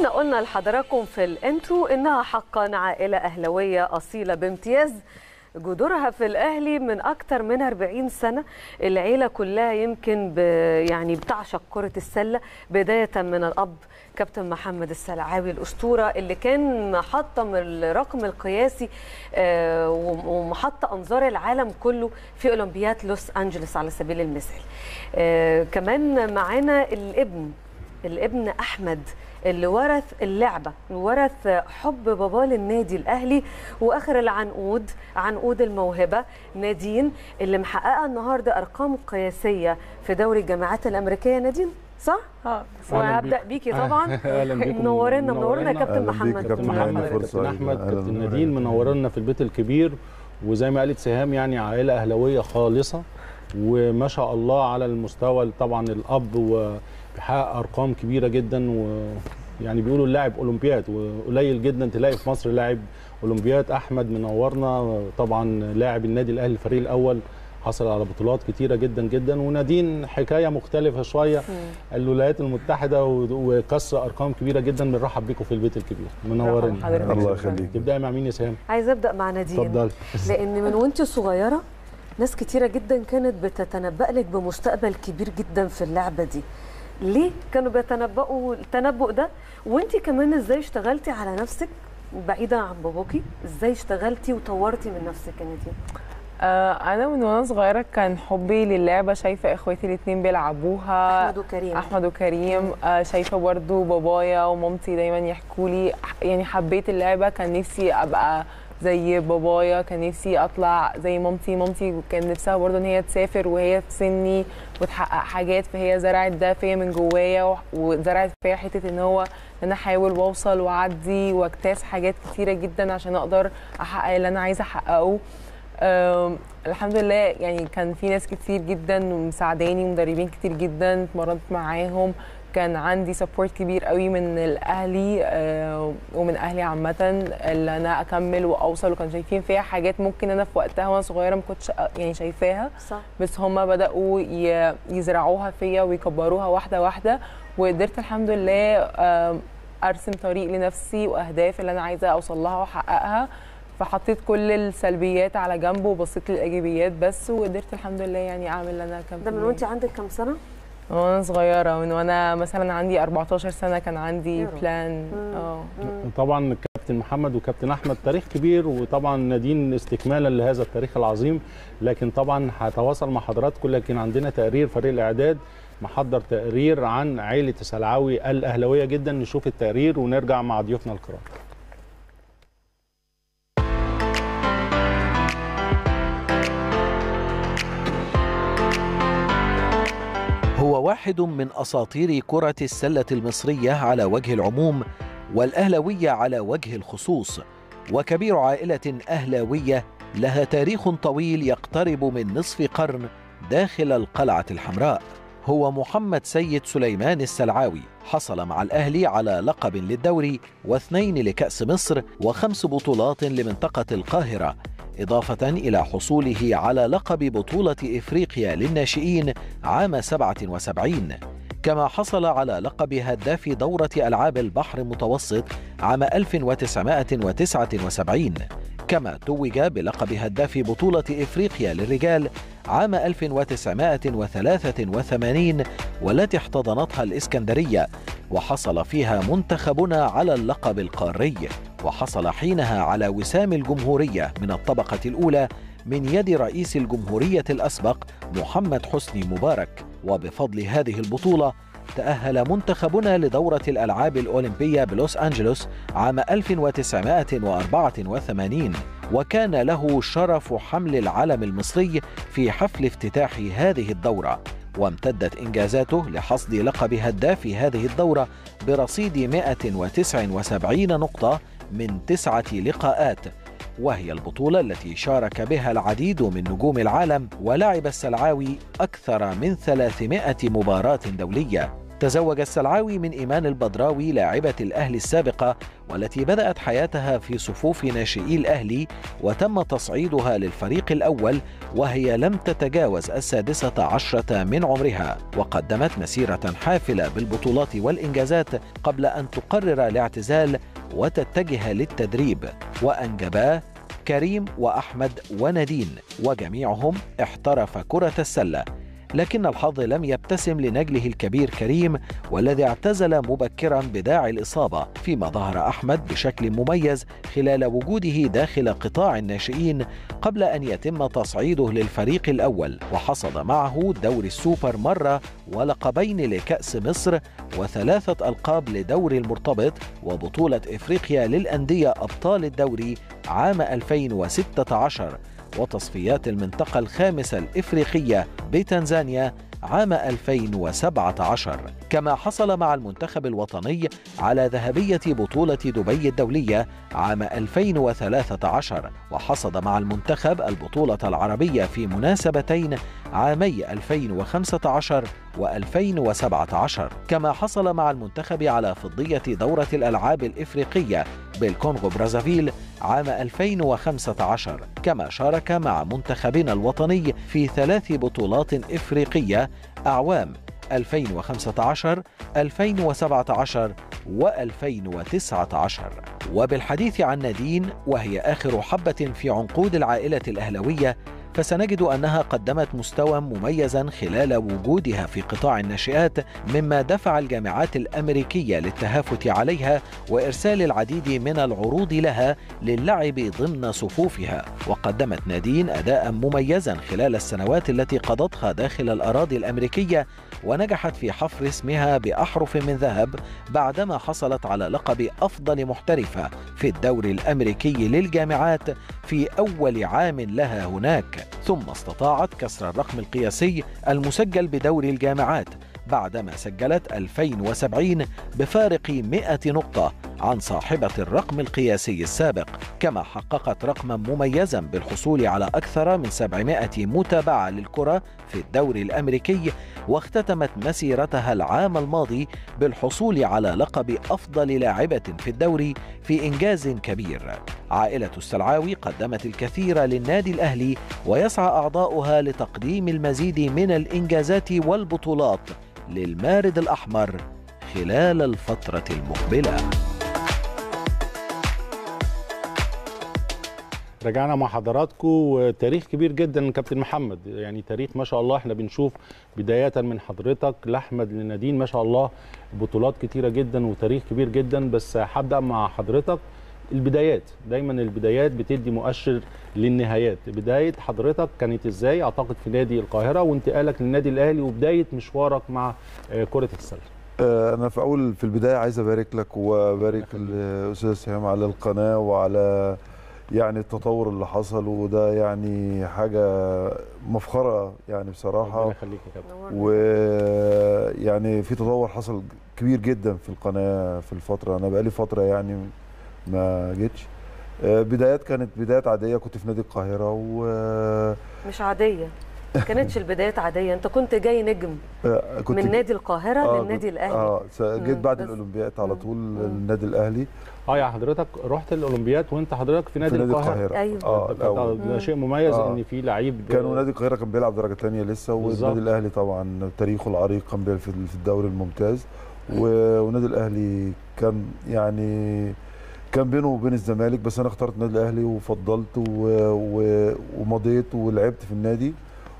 كنا قلنا لحضراتكم في الانترو انها حقا عائله اهلاويه اصيله بامتياز جذورها في الاهلي من اكتر من 40 سنه العيله كلها يمكن ب يعني بتعشق كره السله بدايه من الاب كابتن محمد السلعاوي الاسطوره اللي كان محطم الرقم القياسي آه، ومحط انظار العالم كله في اولمبياد لوس انجلوس على سبيل المثال آه، كمان معانا الابن الابن احمد اللي ورث اللعبه ورث حب باباه للنادي الاهلي واخر العنقود عنقود الموهبه نادين اللي محققه النهارده ارقام قياسيه في دوري الجامعات الامريكيه نادين صح؟ اه وهبدا بيكي طبعا اهلا بيكم منورنا منورنا يا كابتن أهلا بيك محمد كابتن محمد. محمد فرصة كابتن احمد أهلاً كابتن وسهلاً. نادين منورنا في البيت الكبير وزي ما قالت سهام يعني عائله اهلاويه خالصه وما شاء الله على المستوى طبعا الاب وبيحقق ارقام كبيره جدا ويعني بيقولوا اللاعب اولمبياد وقليل جدا تلاقي في مصر لاعب اولمبياد احمد منورنا طبعا لاعب النادي الاهلي الفريق الاول حصل على بطولات كتيره جدا جدا ونادين حكايه مختلفه شويه الولايات المتحده و- وكسر ارقام كبيره جدا بنرحب بيكم في البيت الكبير منورين مرحبا حضرتك. الله يخليك تبداي مع مين يا سهام عايزه ابدا مع نادين اتفضلي لان من وانت صغيره ناس كتيره جدا كانت بتتنبأ لك بمستقبل كبير جدا في اللعبه دي ليه كانوا بيتنبؤوا التنبؤ ده وانت كمان ازاي اشتغلتي على نفسك بعيدا عن باباكي ازاي اشتغلتي وطورتي من نفسك يا نادين آه، انا من وانا صغيره كان حبي للعبه شايفه اخواتي الاثنين بيلعبوها احمد وكريم احمد وكريم آه، شايفه برضو بابايا ومامتي دايما يحكوا لي يعني حبيت اللعبه كان نفسي ابقى زي بابايا كان نفسي اطلع زي مامتي مامتي كان نفسها برضو ان هي تسافر وهي في سني وتحقق حاجات فهي زرعت ده فيا من جوايا و- وزرعت فيا حته ان هو ان انا احاول واوصل واعدي واجتاز حاجات كتيره جدا عشان اقدر احقق اللي انا عايزه احققه أم، الحمد لله يعني كان في ناس كتير جدا مساعداني مدربين كتير جدا اتمرنت معاهم كان عندي سبورت كبير قوي من الاهلي آه، ومن اهلي عامه اللي انا اكمل واوصل وكانوا شايفين فيها حاجات ممكن انا في وقتها وانا صغيره ما كنتش يعني شايفاها صح بس هم بداوا ي- يزرعوها فيا ويكبروها واحده واحده وقدرت الحمد لله آم، ارسم طريق لنفسي واهداف اللي انا عايزه اوصل لها واحققها فحطيت كل السلبيات على جنب وبصيت للايجابيات بس وقدرت الحمد لله يعني اعمل اللي انا كان ده من وانت عندك كام سنه من وانا صغيره من وانا مثلا عندي 14 سنه كان عندي يا رب. بلان مم. اه طبعا كابتن محمد وكابتن احمد تاريخ كبير وطبعا نادين استكمالا لهذا التاريخ العظيم لكن طبعا هتواصل مع حضراتكم لكن عندنا تقرير فريق الاعداد محضر تقرير عن عائله السلعاوي الاهلاويه جدا نشوف التقرير ونرجع مع ضيوفنا الكرام هو واحد من اساطير كره السله المصريه على وجه العموم والاهلاويه على وجه الخصوص وكبير عائله اهلاويه لها تاريخ طويل يقترب من نصف قرن داخل القلعه الحمراء هو محمد سيد سليمان السلعاوي حصل مع الاهلي على لقب للدوري واثنين لكاس مصر وخمس بطولات لمنطقه القاهره إضافة إلى حصوله على لقب بطولة إفريقيا للناشئين عام 77 كما حصل على لقب هداف دورة ألعاب البحر المتوسط عام 1979 كما توج بلقب هداف بطولة إفريقيا للرجال عام 1983 والتي احتضنتها الإسكندرية وحصل فيها منتخبنا على اللقب القاري وحصل حينها على وسام الجمهورية من الطبقة الأولى من يد رئيس الجمهورية الأسبق محمد حسني مبارك وبفضل هذه البطولة تأهل منتخبنا لدورة الألعاب الأولمبية بلوس أنجلوس عام 1984 وكان له شرف حمل العلم المصري في حفل افتتاح هذه الدورة وامتدت إنجازاته لحصد لقب هداف هذه الدورة برصيد 179 نقطة من تسعة لقاءات وهي البطولة التي شارك بها العديد من نجوم العالم ولعب السلعاوي أكثر من 300 مباراة دولية تزوج السلعاوي من إيمان البدراوي لاعبة الأهلي السابقة والتي بدأت حياتها في صفوف ناشئي الأهلي وتم تصعيدها للفريق الأول وهي لم تتجاوز السادسة عشرة من عمرها وقدمت مسيرة حافلة بالبطولات والإنجازات قبل أن تقرر الاعتزال وتتجه للتدريب وأنجباه كريم وأحمد ونادين وجميعهم احترف كرة السلة لكن الحظ لم يبتسم لنجله الكبير كريم والذي اعتزل مبكرا بداعي الإصابة فيما ظهر أحمد بشكل مميز خلال وجوده داخل قطاع الناشئين قبل أن يتم تصعيده للفريق الأول وحصد معه دوري السوبر مرة ولقبين لكأس مصر وثلاثة ألقاب لدوري المرتبط وبطولة إفريقيا للأندية أبطال الدوري عام 2016 وتصفيات المنطقة الخامسة الإفريقية بتنزانيا عام 2017 كما حصل مع المنتخب الوطني على ذهبية بطولة دبي الدولية عام 2013 وحصد مع المنتخب البطولة العربية في مناسبتين عامي 2015 و2017 كما حصل مع المنتخب على فضية دورة الألعاب الإفريقية بالكونغو برازافيل عام 2015 كما شارك مع منتخبنا الوطني في ثلاث بطولات إفريقية أعوام 2015 2017 و2019 وبالحديث عن نادين وهي آخر حبة في عنقود العائلة الأهلوية فسنجد أنها قدمت مستوى مميزا خلال وجودها في قطاع الناشئات مما دفع الجامعات الأمريكية للتهافت عليها وإرسال العديد من العروض لها للعب ضمن صفوفها وقدمت نادين أداء مميزا خلال السنوات التي قضتها داخل الأراضي الأمريكية ونجحت في حفر اسمها بأحرف من ذهب بعدما حصلت على لقب أفضل محترفة في الدوري الأمريكي للجامعات في أول عام لها هناك ثم استطاعت كسر الرقم القياسي المسجل بدوري الجامعات بعدما سجلت 2070 بفارق 100 نقطة عن صاحبة الرقم القياسي السابق كما حققت رقما مميزا بالحصول على أكثر من 700 متابعة للكرة في الدوري الأمريكي واختتمت مسيرتها العام الماضي بالحصول على لقب أفضل لاعبة في الدوري في إنجاز كبير عائلة السلعاوي قدمت الكثير للنادي الأهلي ويسعى أعضاؤها لتقديم المزيد من الإنجازات والبطولات للمارد الأحمر خلال الفترة المقبلة رجعنا مع حضراتكم تاريخ كبير جدا كابتن محمد يعني تاريخ ما شاء الله احنا بنشوف بداية من حضرتك لأحمد لنادين ما شاء الله بطولات كتيرة جدا وتاريخ كبير جدا بس هبدأ مع حضرتك البدايات دايما البدايات بتدي مؤشر للنهايات بداية حضرتك كانت ازاي اعتقد في نادي القاهرة وانتقالك للنادي الاهلي وبداية مشوارك مع كرة السلة انا في اول في البدايه عايز ابارك لك وابارك الاستاذ سهام على القناه وعلى يعني التطور اللي حصل وده يعني حاجه مفخره يعني بصراحه ربنا يخليك يا كابتن ويعني في تطور حصل كبير جدا في القناه في الفتره انا بقالي فتره يعني ما جيتش بدايات كانت بدايات عاديه كنت في نادي القاهره و مش عاديه ما كانتش البدايات عاديه انت كنت جاي نجم كنت من نادي القاهره آه للنادي الاهلي اه جيت بعد بس- الاولمبياد على طول النادي الاهلي اه يا حضرتك رحت الاولمبياد وانت حضرتك في نادي في نادي القاهرة القاهره أيوة. اه ده- الاول ده شيء مميز آه. ان في لعيب كانوا نادي القاهره كان بيلعب درجه ثانيه لسه بالظبط. والنادي الاهلي طبعا تاريخه العريق كان بيلعب في في الدوري الممتاز و- والنادي الاهلي كان يعني كان بينه وبين الزمالك بس انا اخترت النادي الاهلي وفضلت و... و... ومضيت ولعبت في النادي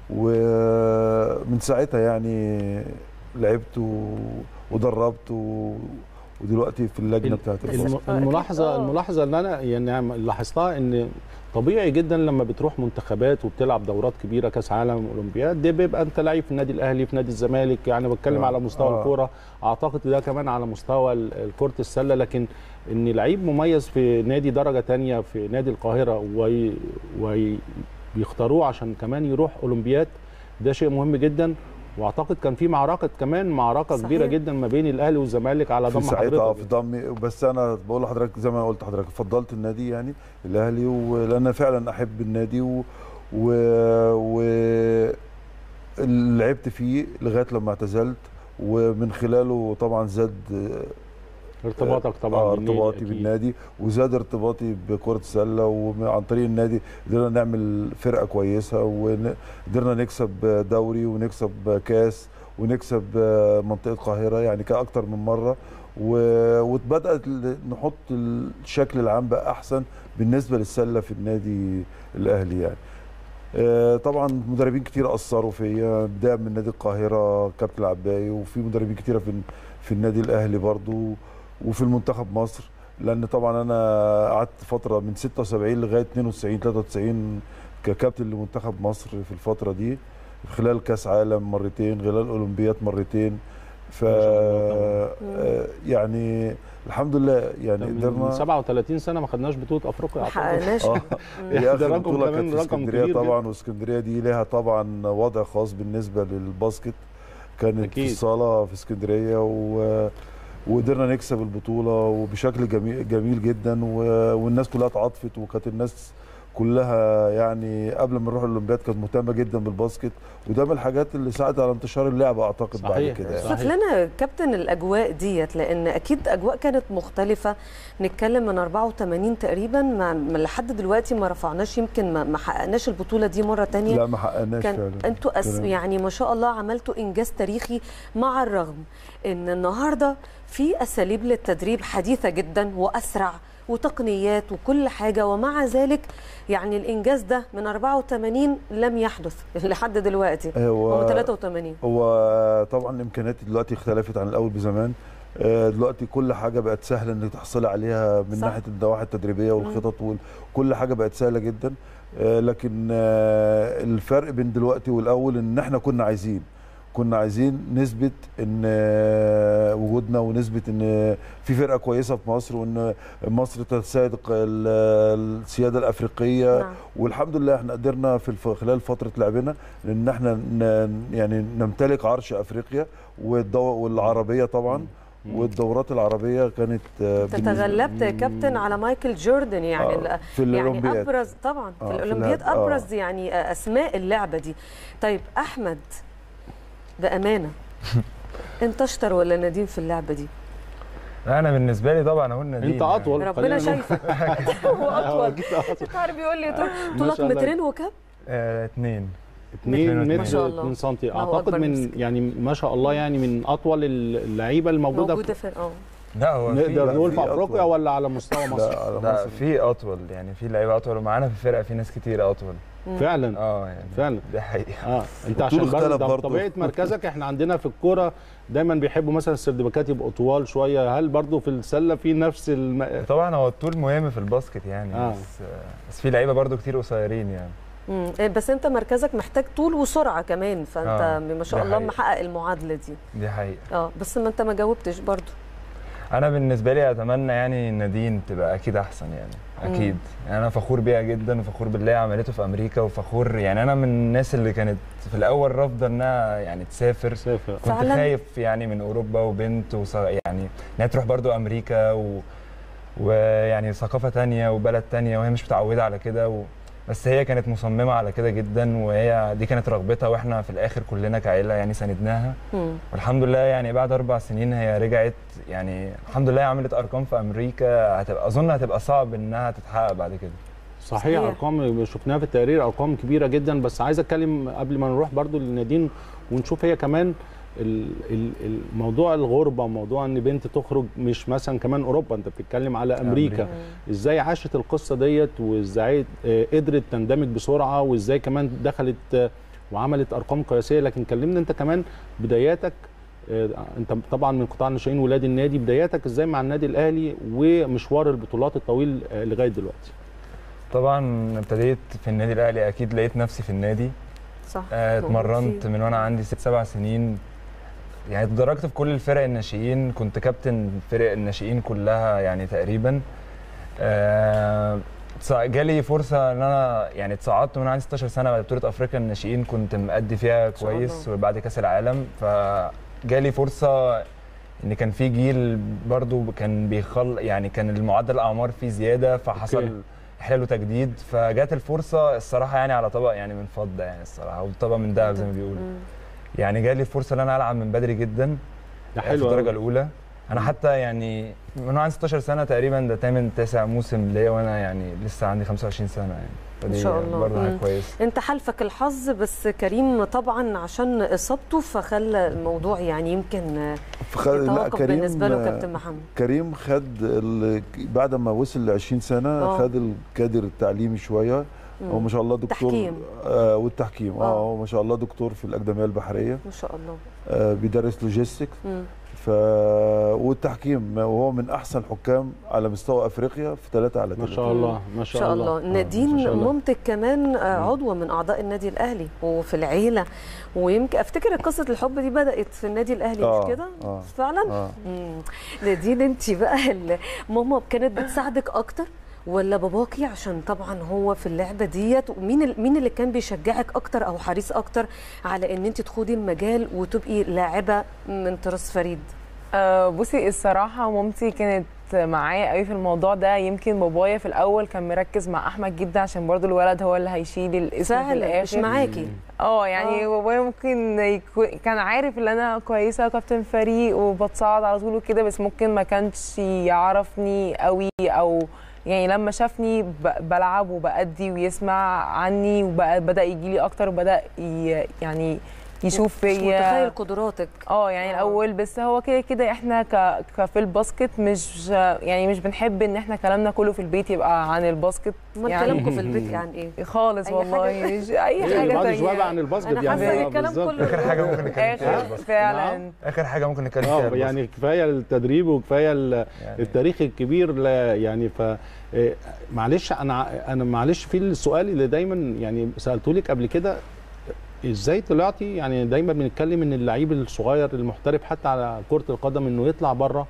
ومن ساعتها يعني لعبت و... ودربت و... ودلوقتي في اللجنه ال- بتاعت بس الفصل. الم- أكيد الملاحظه آه. الملاحظه اللي انا يعني لاحظتها ان طبيعي جدا لما بتروح منتخبات وبتلعب دورات كبيره كاس عالم اولمبياد ده بيبقى انت لعيب في النادي الاهلي في نادي الزمالك يعني بتكلم آه. على مستوى آه. الكوره اعتقد ده كمان على مستوى ال- كره السله لكن ان لعيب مميز في نادي درجه تانية في نادي القاهره وي وي بيختاروه عشان كمان يروح اولمبياد ده شيء مهم جدا واعتقد كان في معركه كمان معركه صحيح. كبيره جدا ما بين الاهلي والزمالك على في ضم ساعتها آه، في حضرتك ضمي بس انا بقول لحضرتك زي ما قلت لحضرتك فضلت النادي يعني الاهلي ولان أنا فعلا احب النادي و, و... و... لعبت فيه لغايه لما اعتزلت ومن خلاله طبعا زاد آه، ارتباطك طبعا آه بالنادي ارتباطي أكيد. بالنادي وزاد ارتباطي بكرة السلة وعن طريق النادي قدرنا نعمل فرقة كويسة وقدرنا نكسب دوري ونكسب كاس ونكسب منطقة القاهرة يعني كان أكتر من مرة و- وبدأت ال- نحط الشكل العام بقى أحسن بالنسبة للسلة في النادي الأهلي يعني آه، طبعا مدربين كتير اثروا فيا بدايه من نادي القاهره كابتن العباي وفي مدربين كتيره في في النادي الاهلي برضو وفي المنتخب مصر لان طبعا انا قعدت فتره من 76 لغايه 92 93 ككابتن لمنتخب مصر في الفتره دي خلال كاس عالم مرتين خلال اولمبيات مرتين ف ما شاء الله آه، يعني الحمد لله يعني من قدرنا 37 سنه ما خدناش بطوله افريقيا ما أعتقد. حققناش اه ده هي اخر رقم بطوله كمان كانت في رقم اسكندريه كبير طبعا واسكندريه دي لها طبعا وضع خاص بالنسبه للباسكت كانت أكيد. في الصاله في اسكندريه و وقدرنا نكسب البطوله وبشكل جميل جميل جدا و... والناس كلها اتعاطفت وكانت الناس كلها يعني قبل ما نروح الاولمبياد كانت مهتمه جدا بالباسكت وده من الحاجات اللي ساعدت على انتشار اللعبه اعتقد بعد صحيح. كده يعني. صحيح. صف لنا كابتن الاجواء ديت لان اكيد اجواء كانت مختلفه نتكلم من 84 تقريبا ما ما لحد دلوقتي ما رفعناش يمكن ما, ما حققناش البطوله دي مره تانية لا ما حققناش كان فعلا انتوا أس... تمام. يعني ما شاء الله عملتوا انجاز تاريخي مع الرغم ان النهارده في اساليب للتدريب حديثه جدا واسرع وتقنيات وكل حاجه ومع ذلك يعني الانجاز ده من 84 لم يحدث لحد دلوقتي هو هو 83 هو طبعا الامكانيات دلوقتي اختلفت عن الاول بزمان آه، دلوقتي كل حاجه بقت سهله انك تحصلي عليها من صح. ناحيه النواحي التدريبيه والخطط وكل حاجه بقت سهله جدا آه، لكن آه، الفرق بين دلوقتي والاول ان احنا كنا عايزين كنا عايزين نثبت ان آه، وجودنا ونثبت ان في فرقه كويسه في مصر وان مصر تساعد ال- السياده الافريقيه نعم. والحمد لله احنا قدرنا في الف... خلال فتره لعبنا ان احنا ن... يعني نمتلك عرش افريقيا والدو... والعربيه طبعا والدورات العربيه كانت آه، انت بالنسبة- تغلبت يا كابتن على مايكل جوردن يعني آه، ال- في يعني الأولمبياد. ابرز طبعا في آه، في الاولمبياد الهاب- آه. ابرز يعني اسماء اللعبه دي طيب احمد بامانه انت اشطر ولا نديم في اللعبه دي لا انا بالنسبه لي طبعا اهو النادي انت اطول ربنا خلينا نقول. شايفك هو اطول أكيد أطول. عارف بيقول لي طول- ما طولك شاء الله. مترين وكم آه، اتنين 2 ما متر شاء الله. 2 سم الله اعتقد أكبر من مسك. يعني ما شاء الله يعني من اطول اللعيبه الموجوده موجوده في في اه لا هو في نقدر نقول في في أطول. افريقيا ولا على مستوى مصر لا على لا مصر في اطول يعني في لعيبه اطول ومعانا في الفرقه في ناس كتير اطول فعلا اه يعني فعلا دي حقيقه اه انت والطول عشان برضه اختلف ده برضه. طبيعه مركزك احنا عندنا في الكوره دايما بيحبوا مثلا السردباكات يبقوا طوال شويه هل برضه في السله في نفس الم... طبعا هو الطول مهم في الباسكت يعني آه. بس بس في لعيبه برضو كتير قصيرين يعني مم. بس انت مركزك محتاج طول وسرعه كمان فانت آه، ما شاء دي الله حقيقة. محقق المعادله دي دي حقيقه اه بس ما انت ما جاوبتش برضو انا بالنسبه لي اتمنى يعني نادين تبقى اكيد احسن يعني اكيد يعني انا فخور بيها جدا وفخور باللي هي عملته في امريكا وفخور يعني انا من الناس اللي كانت في الاول رافضه انها يعني تسافر سافر كنت فعلاً؟ خايف يعني من اوروبا وبنت وص... يعني انها تروح برضو امريكا و... ويعني ثقافه تانية وبلد تانية وهي مش متعوده على كده و... بس هي كانت مصممه على كده جدا وهي دي كانت رغبتها واحنا في الاخر كلنا كعيله يعني ساندناها مم. والحمد لله يعني بعد اربع سنين هي رجعت يعني الحمد لله عملت ارقام في امريكا هتبقى اظن هتبقى صعب انها تتحقق بعد كده صحيح, صحيح. ارقام شفناها في التقرير ارقام كبيره جدا بس عايز اتكلم قبل ما نروح برضو لنادين ونشوف هي كمان ال- ال- الموضوع الغربه موضوع ان بنت تخرج مش مثلا كمان اوروبا انت بتتكلم على امريكا أمريكا. ازاي عاشت القصه ديت وازاي آه، قدرت تندمج بسرعه وازاي كمان دخلت آه، وعملت ارقام قياسيه لكن كلمنا انت كمان بداياتك آه، انت طبعا من قطاع الناشئين ولاد النادي بداياتك ازاي مع النادي الاهلي ومشوار البطولات الطويل آه، لغايه دلوقتي طبعا ابتديت في النادي الاهلي اكيد لقيت نفسي في النادي صح آه، اتمرنت فيه. من وانا عندي ست سبع سنين يعني اتدرجت في كل الفرق الناشئين كنت كابتن فرق الناشئين كلها يعني تقريبا آه، تص- جالي فرصه ان انا يعني اتصعدت وانا عندي 16 سنه بعد بطوله افريقيا الناشئين كنت مأدي فيها شاء كويس الله. وبعد كاس العالم فجالي فرصه ان كان في جيل برضو كان بيخل يعني كان المعدل الاعمار فيه زياده فحصل أوكي. احلال وتجديد فجات الفرصه الصراحه يعني على طبق يعني من فضه يعني الصراحه او طبق من ذهب زي ما بيقولوا مم. يعني جالي فرصه ان انا العب من بدري جدا ده في حلو الدرجه أوي. الاولى انا حتى يعني من وانا عندي 16 سنه تقريبا ده تامن تاسع موسم ليا وانا يعني لسه عندي 25 سنه يعني فدي شاء الله. برضه حاجه مم. كويسه انت حالفك الحظ بس كريم طبعا عشان اصابته فخلى الموضوع يعني يمكن فخ... لا يتوقف كريم بالنسبه له كابتن محمد كريم خد ال... بعد ما وصل ل 20 سنه آه. خد الكادر التعليمي شويه هو ما شاء الله دكتور تحكيم. آه والتحكيم اه آه. هو ما شاء الله دكتور في الاكاديميه البحريه ما شاء الله آه بيدرس لوجيستكس مم. ف والتحكيم وهو من احسن الحكام على مستوى افريقيا في 3 على 3 ما شاء الله ما ما شاء, شاء الله آه، نادين ما شاء الله. مامتك كمان آه، عضوه من اعضاء النادي الاهلي وفي العيله ويمكن افتكر قصه الحب دي بدات في النادي الاهلي آه، مش كده آه. فعلا اه مم. نادين انت بقى ال- ماما كانت بتساعدك اكتر ولا باباكي عشان طبعا هو في اللعبه ديت ومين ال- مين اللي كان بيشجعك اكتر او حريص اكتر على ان انت تخوضي المجال وتبقي لاعبه من طراز فريد أه بصي الصراحة مامتي كانت معايا قوي في الموضوع ده يمكن بابايا في الأول كان مركز مع أحمد جدا عشان برضو الولد هو اللي هيشيل الاسم في فعلا مش الآخر معاكي اه يعني آه. بابايا ممكن يكون كان عارف ان انا كويسه كابتن فريق وبتصعد على طول وكده بس ممكن ما كانش يعرفني قوي او يعني لما شافني ب- بلعب وبأدي ويسمع عني وبدا يجي لي اكتر وبدا ي- يعني يشوف مش فيا متخيل قدراتك اه يعني آه. الاول بس هو كده كده احنا ك... كفي الباسكت مش يعني مش بنحب ان احنا كلامنا كله في البيت يبقى عن الباسكت امال يعني كلامكم في البيت عن ايه خالص أي والله حاجة؟ مش اي إيه، حاجه بعد شويه تانية بقى عن الباسكت انا يعني حاسه ان آه، الكلام بالظبط. كله اخر حاجه ممكن نتكلم فيها اخر الباسكت. فعلا اخر حاجه ممكن نتكلم فيها اه الباسكت. يعني كفايه التدريب وكفايه ال- يعني التاريخ الكبير لا يعني ف إيه، معلش انا ع- انا معلش في السؤال اللي دايما يعني سالته لك قبل كده ازاي طلعتي يعني دايما بنتكلم ان اللعيب الصغير المحترف حتى على كره القدم انه يطلع بره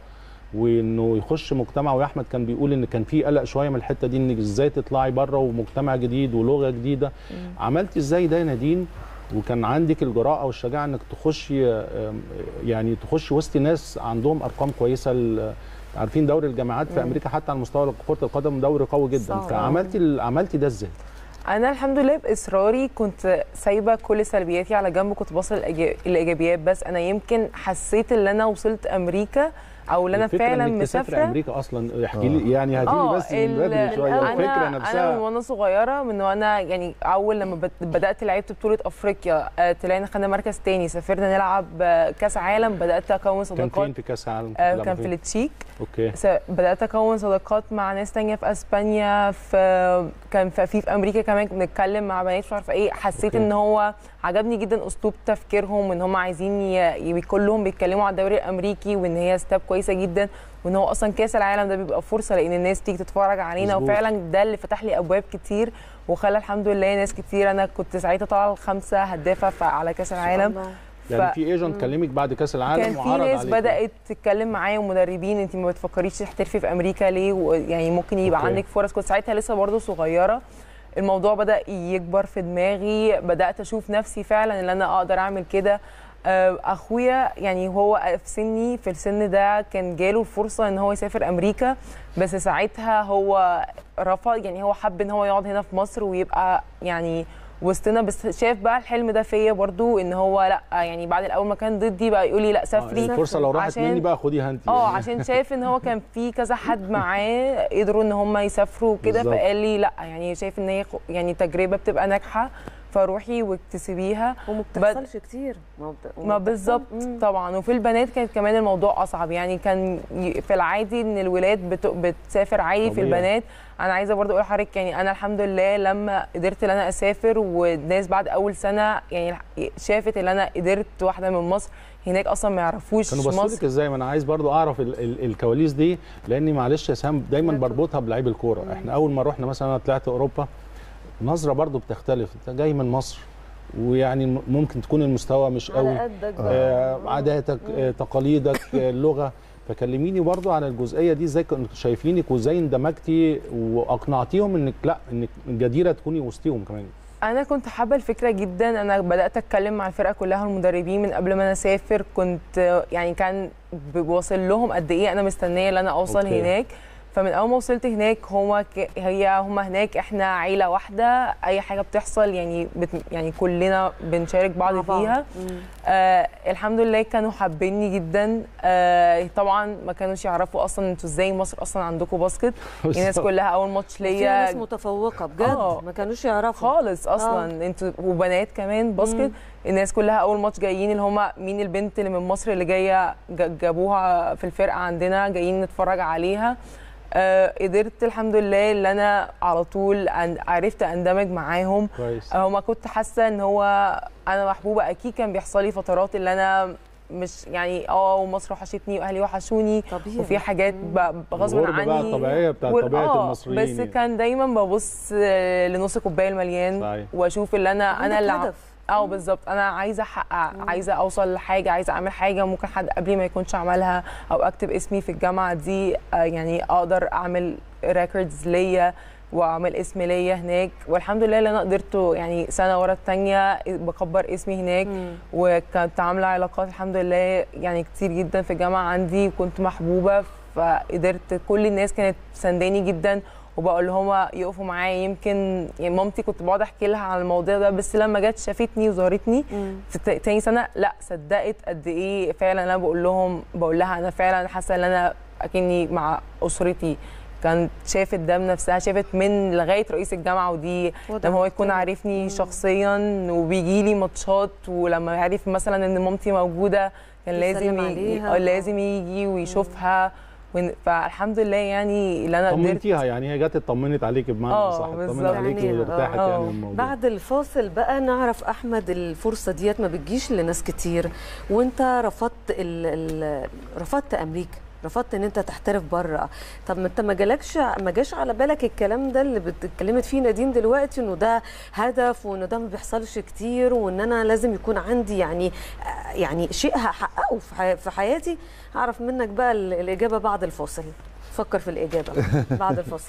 وانه يخش مجتمع واحمد كان بيقول ان كان في قلق شويه من الحته دي انك ازاي تطلعي بره ومجتمع جديد ولغه جديده عملتي ازاي ده يا نادين وكان عندك الجراءه والشجاعه انك تخشي آم، يعني تخشي وسط ناس عندهم ارقام كويسه ال- عارفين دوري الجامعات في امريكا حتى على مستوى كره القدم دوري قوي جدا صعب. فعملتي ال- عملتي ده ازاي؟ انا الحمد لله باصراري كنت سايبه كل سلبياتي على جنب كنت باصل الإيجا- الايجابيات بس انا يمكن حسيت ان انا وصلت امريكا او ان انا الفكرة فعلا إنك تسافري مسافره امريكا اصلا احكي لي يعني هاتي لي بس من ال- بدري شويه انا الفكره انا من نفسها وانا صغيره من وانا يعني اول لما بد- بدات لعبت بطوله افريقيا آه، طلعنا خدنا مركز تاني سافرنا نلعب آه، كاس عالم بدات اكون كان صداقات فين في كاس العالم؟ كنت آه، بتلعبوا كان في فين؟ التشيك اوكي س- بدات اكون صداقات مع ناس تانية في اسبانيا في كان في في, في امريكا كمان بنتكلم مع بنات مش عارفه ايه حسيت أوكي. ان هو عجبني جدا اسلوب تفكيرهم ان هم عايزين ي- ي- كلهم بيتكلموا على الدوري الامريكي وان هي ستاب كويسه جدا وان هو اصلا كاس العالم ده بيبقى فرصه لان الناس تيجي تتفرج علينا مظبوط. وفعلا ده اللي فتح لي ابواب كتير وخلى الحمد لله ناس كتير انا كنت ساعتها طالعه الخمسه هدافه ف- على كاس العالم الله. يعني ف- في ايجنت كلمك بعد كاس العالم كان في وعرض ناس عليك. بدات تتكلم معايا ومدربين انت ما بتفكريش تحترفي في امريكا ليه ويعني ممكن يبقى أوكي. عندك فرص كنت ساعتها لسه برضه صغيره الموضوع بدا يكبر في دماغي بدات اشوف نفسي فعلا ان انا اقدر اعمل كده آه، اخويا يعني هو في سني في السن ده كان جاله الفرصه ان هو يسافر امريكا بس ساعتها هو رفض يعني هو حب ان هو يقعد هنا في مصر ويبقى يعني وسطنا بس شاف بقى الحلم ده فيا برضو ان هو لا يعني بعد الاول ما كان ضدي بقى يقول لي لا آه، سافري الفرصه لو راحت عشان- مني بقى خديها انت اه يعني. عشان شايف ان هو كان في كذا حد معاه قدروا ان هم يسافروا وكده بالظبط. فقال لي لا يعني شايف ان هي خ- يعني تجربه بتبقى ناجحه فروحي واكتسبيها وما بتحصلش كتير ما, بت... ما بالظبط مم. طبعا وفي البنات كانت كمان الموضوع اصعب يعني كان ي- في العادي ان الولاد بت... بتسافر عادي في طبيعي. البنات انا عايزه برضو اقول لحضرتك يعني انا الحمد لله لما قدرت ان انا اسافر والناس بعد اول سنه يعني شافت ان انا قدرت واحده من مصر هناك اصلا ما يعرفوش كانوا بصوا لك مصر ازاي ما انا عايز برضو اعرف ال ال الكواليس دي لاني معلش يا سام دايما بربطها بلعيب الكوره احنا اول ما رحنا مثلا انا طلعت اوروبا نظره برضو بتختلف انت جاي من مصر ويعني م- ممكن تكون المستوى مش قوي على قدك بقى. آه عاداتك آه تقاليدك آه اللغه فكلميني برضو عن الجزئيه دي ازاي كنتوا شايفينك وازاي اندمجتي واقنعتيهم انك لا انك جديره تكوني وسطيهم كمان انا كنت حابه الفكره جدا انا بدات اتكلم مع الفرقه كلها المدربين من قبل ما انا اسافر كنت يعني كان بوصل لهم قد ايه انا مستنيه ان انا اوصل أوكي. هناك فمن اول ما وصلت هناك هما ك... هي هما هناك احنا عيله واحده اي حاجه بتحصل يعني بت... يعني كلنا بنشارك بعض مع بعض. فيها مم. آه الحمد لله كانوا حابيني جدا آه طبعا ما كانوش يعرفوا اصلا انتوا ازاي مصر اصلا عندكم باسكت الناس كلها اول ماتش في ناس ليا متفوقه بجد آه. ما كانوش يعرفوا خالص اصلا انتوا وبنات كمان باسكت مم. الناس كلها اول ماتش جايين اللي هم مين البنت اللي من مصر اللي جايه ج- جابوها في الفرقه عندنا جايين نتفرج عليها آه قدرت الحمد لله ان انا على طول أن- عرفت اندمج معاهم كويس هو ما كنت حاسه ان هو انا محبوبه اكيد كان بيحصل لي فترات اللي انا مش يعني اه ومصر وحشتني واهلي وحشوني طبيعي وفي حاجات ب- غصب الغربة عني بقى الطبيعية بتاعت وال- طبيعة آه، المصريين بس يعني. كان دايما ببص آه، لنص كوبايه المليان صحيح. واشوف اللي انا انا عندك اللي ع- هدف. اه بالظبط انا عايزه احقق عايزه اوصل لحاجه عايزه اعمل حاجه ممكن حد قبلي ما يكونش عملها او اكتب اسمي في الجامعه دي آه، يعني اقدر اعمل ريكوردز ليا واعمل اسم ليا هناك والحمد لله اللي انا قدرت يعني سنه ورا الثانيه بكبر اسمي هناك مم. وكانت عامله علاقات الحمد لله يعني كتير جدا في الجامعه عندي وكنت محبوبه فقدرت كل الناس كانت سنداني جدا وبقول لهم يقفوا معايا يمكن يعني مامتي كنت بقعد احكي لها عن الموضوع ده بس لما جت شافتني وزارتني مم. في تا- تاني سنه لا صدقت قد ايه فعلا انا بقول لهم بقول لها انا فعلا حاسه ان انا اكني مع اسرتي كانت شافت ده بنفسها شافت من لغايه رئيس الجامعه ودي وده لما هو يكون طبعاً. عارفني شخصيا وبيجي لي ماتشات ولما يعرف مثلا ان مامتي موجوده كان يسلم لازم يجي عليها. آه، لازم يجي ويشوفها ون- فالحمد لله يعني اللي انا قدرت طمنتيها يعني هي جت اطمنت عليك بمعنى آه، صح اطمنت بالظبط. عليكي يعني، وارتاحت آه. يعني من الموضوع بعد الفاصل بقى نعرف احمد الفرصه ديت ما بتجيش لناس كتير وانت رفضت ال ال رفضت امريكا رفضت ان انت تحترف بره طب ما انت ما جالكش ما جاش على بالك الكلام ده اللي بتتكلمت فيه نادين دلوقتي انه ده هدف وانه ده ما بيحصلش كتير وان انا لازم يكون عندي يعني يعني شيء هحققه في حي- في حياتي اعرف منك بقى ال- الاجابه بعد الفاصل فكر في الاجابه بعد الفاصل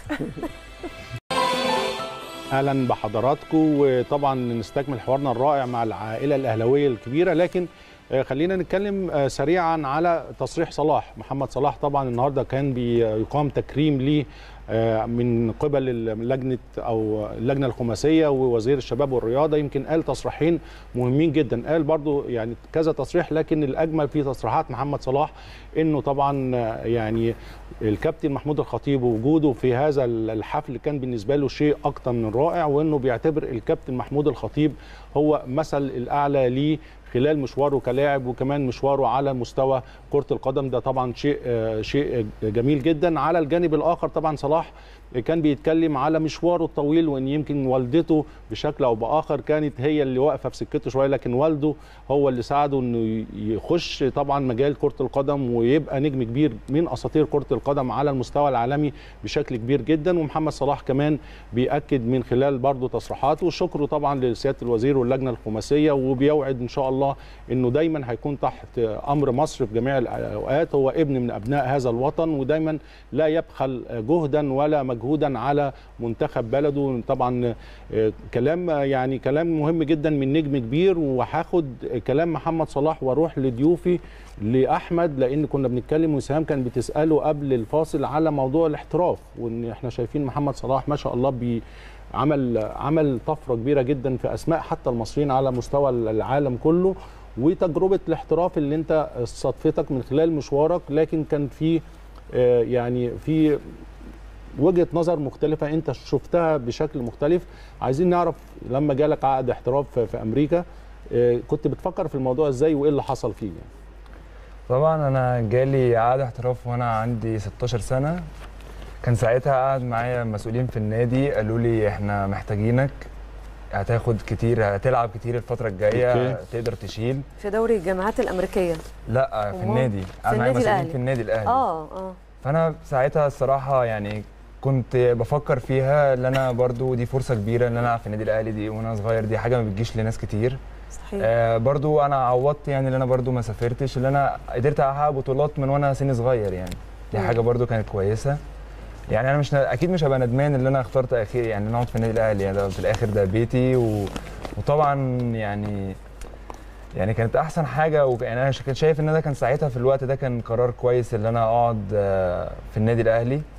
اهلا بحضراتكم وطبعا نستكمل حوارنا الرائع مع العائله الاهلاويه الكبيره لكن آه، خلينا نتكلم آه، سريعا على تصريح صلاح محمد صلاح طبعا النهارده كان بيقام تكريم ليه آه، من قبل اللجنه او اللجنه الخماسيه ووزير الشباب والرياضه يمكن قال تصريحين مهمين جدا قال برضو يعني كذا تصريح لكن الاجمل في تصريحات محمد صلاح انه طبعا آه، يعني الكابتن محمود الخطيب ووجوده في هذا الحفل كان بالنسبه له شيء اكتر من رائع وانه بيعتبر الكابتن محمود الخطيب هو مثل الاعلى ليه خلال مشواره كلاعب وكمان مشواره على مستوى كره القدم ده طبعا شيء آه، شيء جميل جدا على الجانب الاخر طبعا صلاح كان بيتكلم على مشواره الطويل وان يمكن والدته بشكل او باخر كانت هي اللي واقفه في سكته شويه لكن والده هو اللي ساعده انه يخش طبعا مجال كره القدم ويبقى نجم كبير من اساطير كره القدم على المستوى العالمي بشكل كبير جدا ومحمد صلاح كمان بياكد من خلال برضه تصريحاته وشكره طبعا لسياده الوزير واللجنه الخماسيه وبيوعد ان شاء الله انه دايما هيكون تحت امر مصر في جميع الاوقات هو ابن من ابناء هذا الوطن ودايما لا يبخل جهدا ولا مجهودا على منتخب بلده طبعا آه، كلام يعني كلام مهم جدا من نجم كبير وهاخد كلام محمد صلاح واروح لضيوفي لاحمد لان كنا بنتكلم وسهام كان بتساله قبل الفاصل على موضوع الاحتراف وان احنا شايفين محمد صلاح ما شاء الله بي عمل عمل طفره كبيره جدا في اسماء حتى المصريين على مستوى العالم كله وتجربه الاحتراف اللي انت صدفتك من خلال مشوارك لكن كان في آه، يعني في وجهه نظر مختلفه انت شفتها بشكل مختلف عايزين نعرف لما جالك عقد احتراف في في امريكا آه، كنت بتفكر في الموضوع ازاي وايه اللي حصل فيه يعني طبعا انا جالي عقد احتراف وانا عندي 16 سنه كان ساعتها قاعد معايا مسؤولين في النادي قالوا لي احنا محتاجينك هتاخد كتير هتلعب كتير الفتره الجايه أوكي. تقدر تشيل في دوري الجامعات الامريكيه لا في أمال؟ النادي قاعد معايا النادي مسؤولين الأهلي. في النادي الاهلي اه اه فانا ساعتها الصراحه يعني كنت بفكر فيها ان انا برضو دي فرصه كبيره ان انا العب في النادي الاهلي دي وانا صغير دي حاجه ما بتجيش لناس كتير صحيح آه برضو انا عوضت يعني ان انا برضو ما سافرتش اللي انا قدرت احقق بطولات من وانا سن صغير يعني دي مم. حاجه برضو كانت كويسه يعني انا مش ن- اكيد مش هبقى ندمان ان انا اخترت اخير يعني ان انا اقعد في النادي الاهلي يعني ده في الاخر ده بيتي و... وطبعا يعني يعني كانت احسن حاجه و... يعني انا ش- كنت شايف ان ده كان ساعتها في الوقت ده كان قرار كويس ان انا اقعد آه، في النادي الاهلي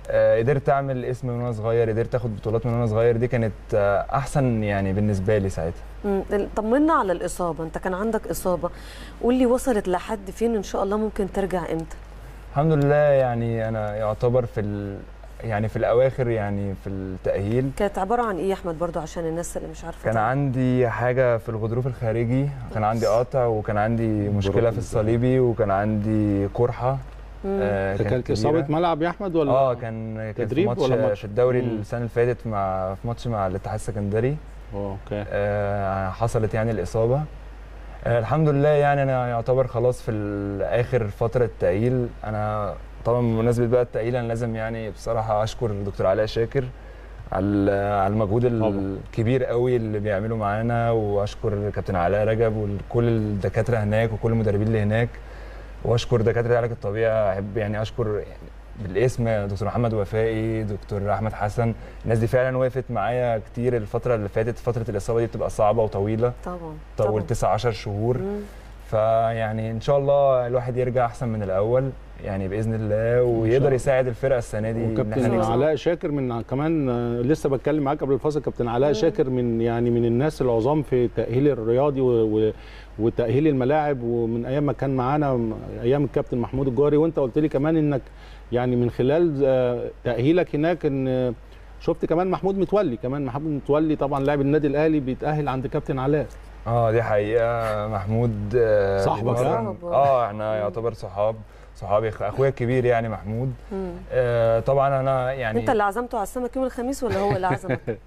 آه، قدرت اعمل اسم من وانا صغير قدرت اخد بطولات من وانا صغير دي كانت آه، احسن يعني بالنسبه لي ساعتها مم. طمنا على الاصابه انت كان عندك اصابه قول لي وصلت لحد فين ان شاء الله ممكن ترجع امتى الحمد لله يعني انا يعتبر في ال... يعني في الاواخر يعني في التاهيل كانت عباره عن ايه يا احمد برضو عشان الناس اللي مش عارفه كان تعرف. عندي حاجه في الغضروف الخارجي كان عندي قاطع وكان عندي مشكله في الصليبي وكان عندي قرحه مم. آه، ده كانت كبيرة. اصابه ملعب يا احمد ولا اه كان كان في تدريب ماتش ولا ماتش؟ في الدوري مم. السنه اللي فاتت مع في ماتش مع الاتحاد السكندري اه اوكي آه، حصلت يعني الاصابه آه، الحمد لله يعني انا يعتبر خلاص في ال- اخر فتره تاهيل انا طبعا بمناسبه بقى التاهيل انا لازم يعني بصراحه اشكر دكتور علاء شاكر على على المجهود طبعا. الكبير قوي اللي بيعمله معانا واشكر كابتن علاء رجب وكل الدكاتره هناك وكل المدربين اللي هناك واشكر دكاتره العلاج الطبيعي احب يعني اشكر يعني بالاسم دكتور محمد وفائي دكتور احمد حسن الناس دي فعلا وقفت معايا كتير الفتره اللي فاتت فتره الاصابه دي بتبقى صعبه وطويله طبعا طول طبعا 9 10 شهور مم. فيعني ان شاء الله الواحد يرجع احسن من الاول يعني باذن الله ويقدر الله. يساعد الفرقه السنه دي إن إحنا وكابتن نكسب. علاء شاكر من كمان آه، لسه بتكلم معاك قبل الفاصل كابتن علاء مم. شاكر من يعني من الناس العظام في التاهيل الرياضي و- و- وتاهيل الملاعب ومن ايام ما كان معانا م- ايام الكابتن محمود الجوهري وانت قلت لي كمان انك يعني من خلال آه، تاهيلك هناك ان آه، شفت كمان محمود متولي كمان محمود متولي طبعا لاعب النادي الاهلي بيتاهل عند كابتن علاء اه دي حقيقه محمود آه، صاحبك بيمرن- يعني؟ اه احنا يعتبر صحاب صحابي أخ- اخويا الكبير يعني محمود مم. آه طبعا انا يعني انت اللي عزمته على السمك يوم الخميس ولا هو اللي عزمك إيه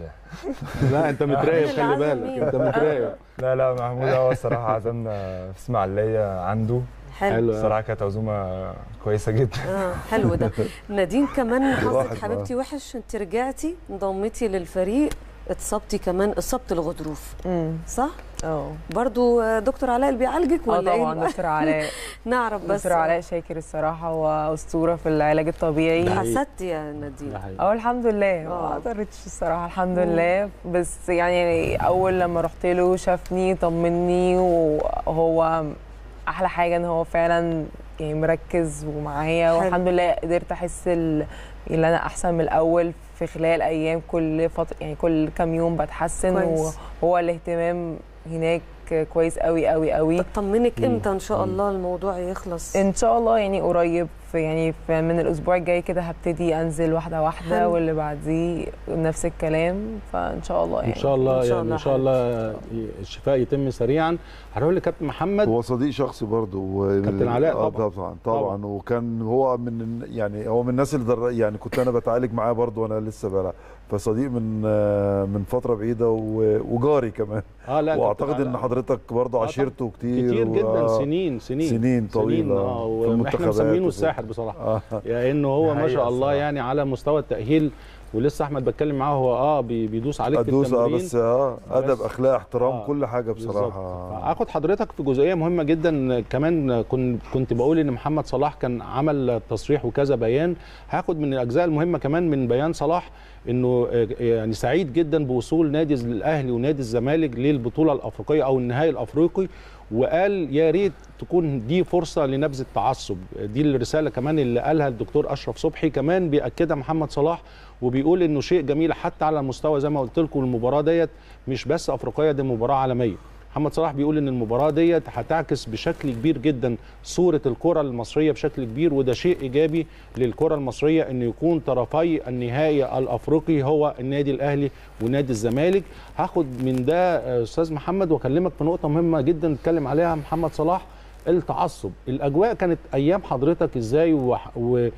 ده؟ لا انت متراقب اللي خلي عزم بالك مين؟ انت متراقب لا لا محمود هو الصراحه عزمنا في اسماعيليه عنده حلو حلو. الصراحه كانت عزومه كويسه جدا اه حلو ده نادين كمان حظك واحد حبيبتي وحش انت رجعتي انضميتي للفريق اتصبتي كمان اصابه الغضروف امم صح اه برضو آه، دكتور علاء اللي بيعالجك اه ولا طبعا ايه دكتور علاء نعرف بس دكتور علاء شاكر الصراحه هو اسطوره في العلاج الطبيعي حقيقي. حسدتي يا نادين ده حقيقي. اه الحمد لله آه. ما قدرتش الصراحه الحمد مم. لله بس يعني اول لما رحت له شافني طمني وهو احلى حاجه ان هو فعلا يعني مركز ومعايا حلو. والحمد لله قدرت احس ال- ان انا احسن من الاول في خلال ايام كل فتره يعني كل كام يوم بتحسن كويس. وهو الاهتمام هناك كويس قوي قوي قوي طمنك مم. امتى ان شاء مم. الله الموضوع يخلص ان شاء الله يعني قريب في يعني في من الاسبوع الجاي كده هبتدي انزل واحده واحده حلو. واللي بعديه نفس الكلام فان شاء الله يعني ان شاء الله إن شاء يعني الله ان شاء الله الشفاء يتم سريعا هروح لكابتن محمد هو صديق شخصي برضه و- كابتن علاء آه طبعاً. طبعا طبعا وكان هو من يعني هو من الناس اللي در... يعني كنت انا بتعالج معاه برضه وانا لسه بلعب فصديق من آه، من فتره بعيده و... وجاري كمان اه لا واعتقد كابتن ان علاء حضرتك برضه آه عشيرته كتير كتير جدا و- سنين سنين سنين طويله اه في واحنا المنتخبات مسمينه وفي- الساحر بصراحه آه. لانه هو ما حقيقة شاء الله الصراحة. يعني على مستوى التاهيل ولسه احمد بتكلم معاه هو اه بي- بيدوس عليك في ادوس اه التمرين بس اه ادب بس- اخلاق احترام آه، كل حاجه بالظبط. بصراحه اخد حضرتك في جزئيه مهمه جدا كمان كنت كنت بقول ان محمد صلاح كان عمل تصريح وكذا بيان هاخد من الاجزاء المهمه كمان من بيان صلاح انه آه، يعني سعيد جدا بوصول نادي الاهلي ونادي الزمالك للبطوله الافريقيه او النهائي الافريقي وقال يا ريت تكون دي فرصه لنبذ التعصب دي الرساله كمان اللي قالها الدكتور اشرف صبحي كمان بياكدها محمد صلاح وبيقول انه شيء جميل حتى على مستوى زي ما قلت لكم المباراه ديت مش بس افريقيه دي مباراه عالميه محمد صلاح بيقول ان المباراه ديت هتعكس بشكل كبير جدا صوره الكره المصريه بشكل كبير وده شيء ايجابي للكره المصريه ان يكون طرفي النهائي الافريقي هو النادي الاهلي ونادي الزمالك هاخد من ده آه، استاذ محمد واكلمك في نقطه مهمه جدا اتكلم عليها محمد صلاح التعصب الاجواء كانت ايام حضرتك ازاي وح- و...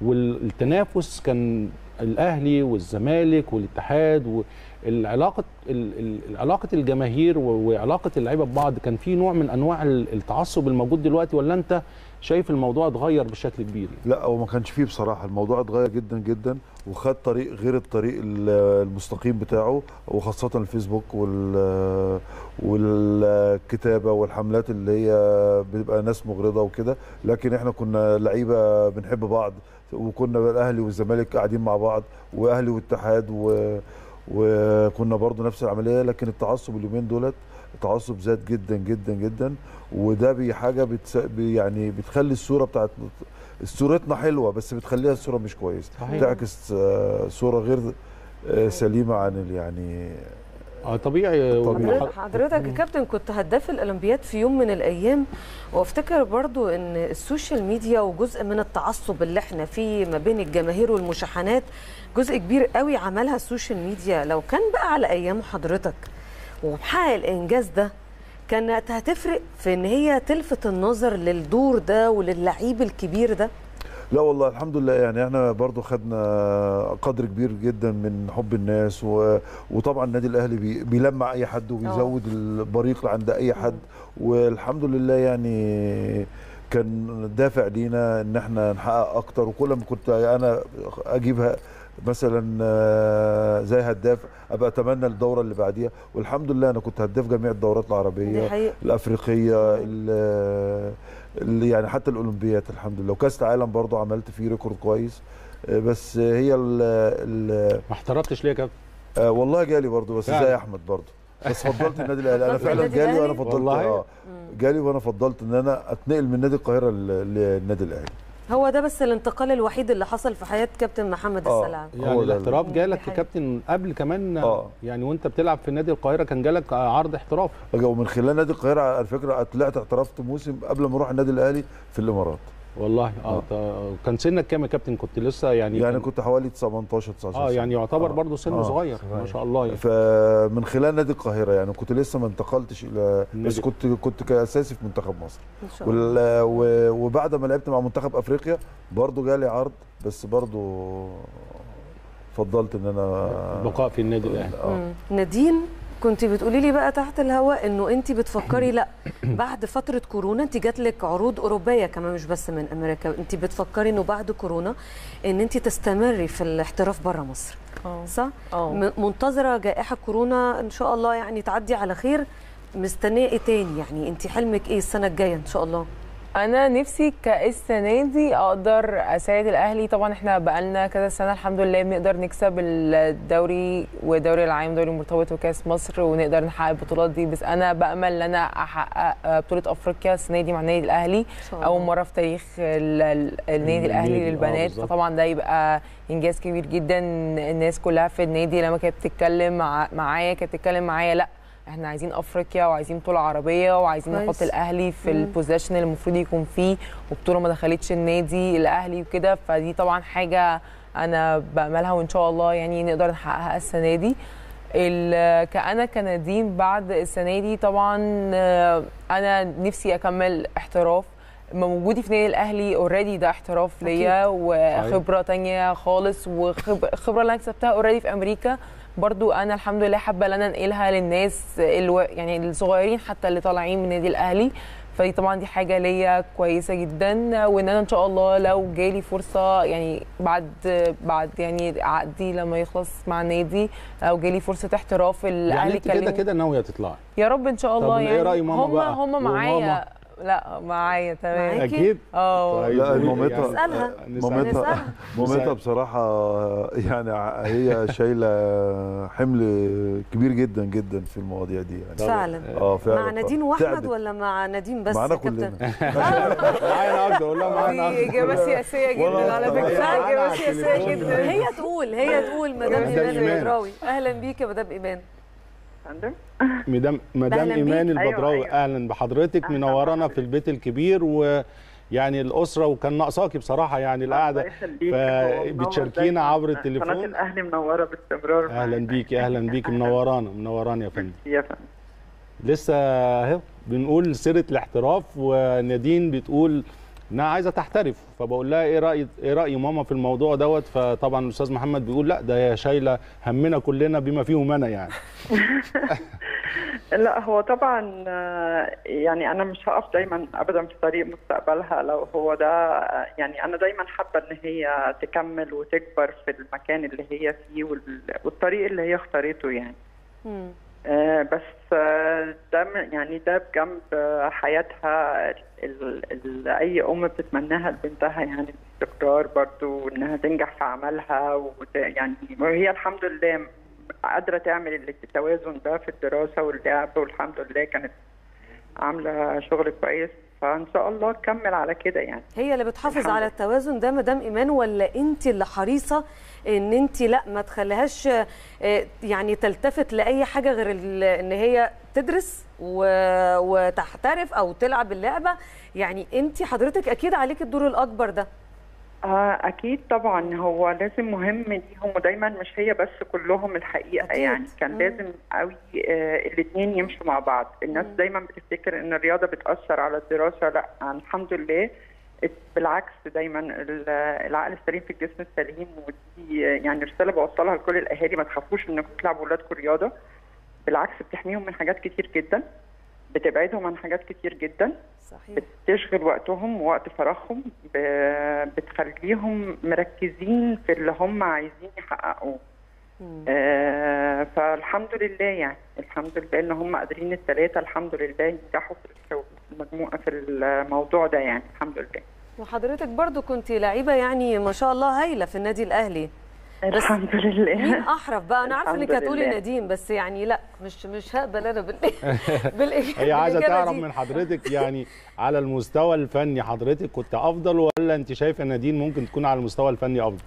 والتنافس كان الاهلي والزمالك والاتحاد والعلاقه ال- ال- علاقه الجماهير و- وعلاقه اللعيبه ببعض كان في نوع من انواع ال- التعصب الموجود دلوقتي ولا انت شايف الموضوع اتغير بشكل كبير لا هو ما كانش فيه بصراحه الموضوع اتغير جدا جدا وخد طريق غير الطريق ال- المستقيم بتاعه وخاصه الفيسبوك وال والكتابه والحملات اللي هي بتبقى ناس مغرضه وكده لكن احنا كنا لعيبه بنحب بعض وكنا الاهلي والزمالك قاعدين مع بعض واهلي واتحاد و وكنا برضو نفس العمليه لكن التعصب اليومين دولت التعصب زاد جدا جدا جدا وده بي حاجه بتس... بي يعني بتخلي الصوره بتاعت صورتنا حلوه بس بتخليها الصوره مش كويسه صحيح. بتعكس آه، صوره غير آه، سليمه عن ال- يعني اه طبيعي حضرتك حضرتك يا كابتن كنت هداف الاولمبياد في يوم من الايام وافتكر برضو ان السوشيال ميديا وجزء من التعصب اللي احنا فيه ما بين الجماهير والمشاحنات جزء كبير قوي عملها السوشيال ميديا لو كان بقى على ايام حضرتك ومحقق الانجاز ده كانت هتفرق في ان هي تلفت النظر للدور ده وللعيب الكبير ده لا والله الحمد لله يعني احنا برضو خدنا قدر كبير جدا من حب الناس و... وطبعا النادي الاهلي بي... بيلمع اي حد وبيزود البريق عند اي حد والحمد لله يعني كان دافع لينا ان احنا نحقق اكتر وكل ما كنت انا اجيبها مثلا آه، زي هداف ابقى اتمنى الدوره اللي بعديها والحمد لله انا كنت هداف جميع الدورات العربيه دي حقيقة الافريقيه ال- ال- يعني حتى الاولمبيات الحمد لله وكاس العالم برضو عملت فيه ريكورد كويس آه، بس هي ال ال ما احترفتش ليه يا كابتن آه، والله جالي برضو بس فعلا. زي احمد برضو بس فضلت النادي الاهلي انا فضلت فعلا النادي جالي وانا الأهلي؟ فضلت والله؟ اه جالي وانا فضلت ان انا اتنقل من نادي القاهره لل- للنادي الاهلي هو ده بس الانتقال الوحيد اللي حصل في حياه كابتن محمد آه. السلام يعني هو ده الاحتراف ال- جالك دي يا حقيقة. كابتن قبل كمان آه. يعني وانت بتلعب في نادي القاهره كان جالك عرض احتراف ومن خلال نادي القاهره على فكره طلعت اعترفت موسم قبل ما اروح النادي الاهلي في الامارات والله اه آه. كان سنك كام يا كابتن كنت لسه يعني يعني كان- كنت حوالي 18 19 اه سنة. يعني يعتبر آه. برضه سن آه. صغير ما شاء الله يعني. فمن خلال نادي القاهره يعني كنت لسه ما انتقلتش الى بس النادي- كنت كنت كاساسي في منتخب مصر ان شاء الله وال... و- وبعد ما لعبت مع منتخب افريقيا برضو جالي عرض بس برضو فضلت ان انا البقاء في النادي الاهلي آه. مم. نادين كنت بتقولي لي بقى تحت الهواء انه انت بتفكري لا بعد فتره كورونا انت جات لك عروض اوروبيه كمان مش بس من امريكا انت بتفكري انه بعد كورونا ان انت تستمري في الاحتراف بره مصر اه صح اه م- منتظره جائحه كورونا ان شاء الله يعني تعدي على خير مستنيه ايه تاني يعني انت حلمك ايه السنه الجايه ان شاء الله انا نفسي كالسنه دي اقدر اساعد الاهلي طبعا احنا بقالنا كذا سنه الحمد لله بنقدر نكسب الدوري والدوري العام دوري المرتبط وكاس مصر ونقدر نحقق البطولات دي بس انا بامل ان انا احقق بطوله افريقيا السنه دي مع النادي الاهلي ان شاء الله اول مره في تاريخ ال- ال- النادي الاهلي النادي، آه، للبنات بالظبط. فطبعا ده يبقى انجاز كبير جدا الناس كلها في النادي لما كانت بتتكلم مع- معايا كانت بتتكلم معايا لا احنا عايزين افريقيا وعايزين بطوله عربيه وعايزين كويس. نحط الاهلي في مم. البوزيشن اللي المفروض يكون فيه وبطوله ما دخلتش النادي الاهلي وكده فدي طبعا حاجه انا باملها وان شاء الله يعني نقدر نحققها السنه دي ال- كأنا كنادين بعد السنه دي طبعا آه، انا نفسي اكمل احتراف موجودي في نادي الاهلي اوريدي ده احتراف ليا وخبره تانية خالص وخبره اللي انا كسبتها اوريدي في امريكا برضو انا الحمد لله حابه ان انا انقلها للناس الو... يعني الصغيرين حتى اللي طالعين من النادي الاهلي فدي طبعا دي حاجه ليا كويسه جدا وان انا ان شاء الله لو جالي فرصه يعني بعد بعد يعني عقدي لما يخلص مع النادي لو جالي فرصه احتراف يعني الاهلي انت كده كده ناويه تطلعي يا رب ان شاء طب الله إيه يعني رأي ماما هم بقى؟ هم وماما؟ معايا لا معايا تمام معاكي؟ اكيد اه طيب، لا قولي مامتها يعني. نسألها. مامتها نسألها. مامتها بصراحه يعني هي شايله حمل كبير جدا جدا في المواضيع دي يعني فعلا اه فعلا مع نادين واحمد تعبت. ولا مع نادين بس معانا يا كابتن؟ كلنا معانا اكتر اقول لها معانا دي اكتر اجابه سياسيه ولا جدا على أصلاً. فكره معانا اجابه على سياسيه التليفون. جدا هي تقول هي تقول مدام مدام ايمان إيمان. البدراوي اهلا بيك يا مدام ايمان فندم مدام مدام أهلاً ايمان بيك. البدراوي أيوة، أيوة. اهلا بحضرتك أهلاً منورانا بحضرتك. في البيت الكبير ويعني الاسره وكان ناقصاكي بصراحه يعني الله القعده يخليك، هو منور فبتشاركينا دايماً. عبر قناة التليفون الأهلي منورة باستمرار اهلا معانا. بيكي اهلا بيكي منورانا منورانا يا فندم يا فندم لسه اهو بنقول سيره الاحتراف ونادين بتقول انها عايزه تحترف فبقول لها ايه راي ايه راي ماما في الموضوع دوت فطبعا الاستاذ محمد بيقول لا ده هي شايله همنا كلنا بما فيهم انا يعني لا هو طبعا آه، يعني أنا مش هقف دايما أبدا في طريق مستقبلها لو هو ده آه، يعني أنا دايما حابة إن هي تكمل وتكبر في المكان اللي هي فيه وال- والطريق اللي هي اختارته يعني مم. آه، بس آه، ده م- يعني ده بجنب آه، حياتها ال- ال- اي ام بتتمناها لبنتها يعني الاستقرار برضو انها تنجح في عملها وت- يعني وهي الحمد لله قادره تعمل التوازن ده في الدراسه واللعب والحمد لله كانت عامله شغل كويس فان شاء الله تكمل على كده يعني هي اللي بتحافظ الحمد على لله. التوازن ده مدام ايمان ولا انت اللي حريصه ان انت لا ما تخليهاش آه، يعني تلتفت لاي حاجه غير ال- ان هي تدرس و- وتحترف او تلعب اللعبه يعني انت حضرتك اكيد عليك الدور الاكبر ده آه أكيد طبعا هو لازم مهم ليهم ودايما مش هي بس كلهم الحقيقة أكيد. يعني كان مم. لازم قوي آه الاثنين يمشوا مع بعض الناس مم. دايما بتفتكر إن الرياضة بتأثر على الدراسة لا يعني الحمد لله بالعكس دايما ال- العقل السليم في الجسم السليم ودي يعني رسالة بوصلها لكل الأهالي ما تخافوش إنكم تلعبوا ولادكم رياضة بالعكس بتحميهم من حاجات كتير جدا بتبعدهم عن حاجات كتير جدا صحيح بتشغل وقتهم ووقت فراغهم ب- بتخليهم مركزين في اللي هم عايزين يحققوه مم. آه، فالحمد لله يعني الحمد لله ان هم قادرين الثلاثه الحمد لله ينجحوا في المجموعه في الموضوع ده يعني الحمد لله وحضرتك برضو كنت لعيبه يعني ما شاء الله هايله في النادي الاهلي الحمد لله مين احرف بقى انا عارفه انك الحمد هتقولي لله. نديم بس يعني لا مش مش هقبل انا بال بالإج- هي عايزه بالإجابة تعرف دي. من حضرتك يعني على المستوى الفني حضرتك كنت افضل ولا انت شايفه نادين ممكن تكون على المستوى الفني افضل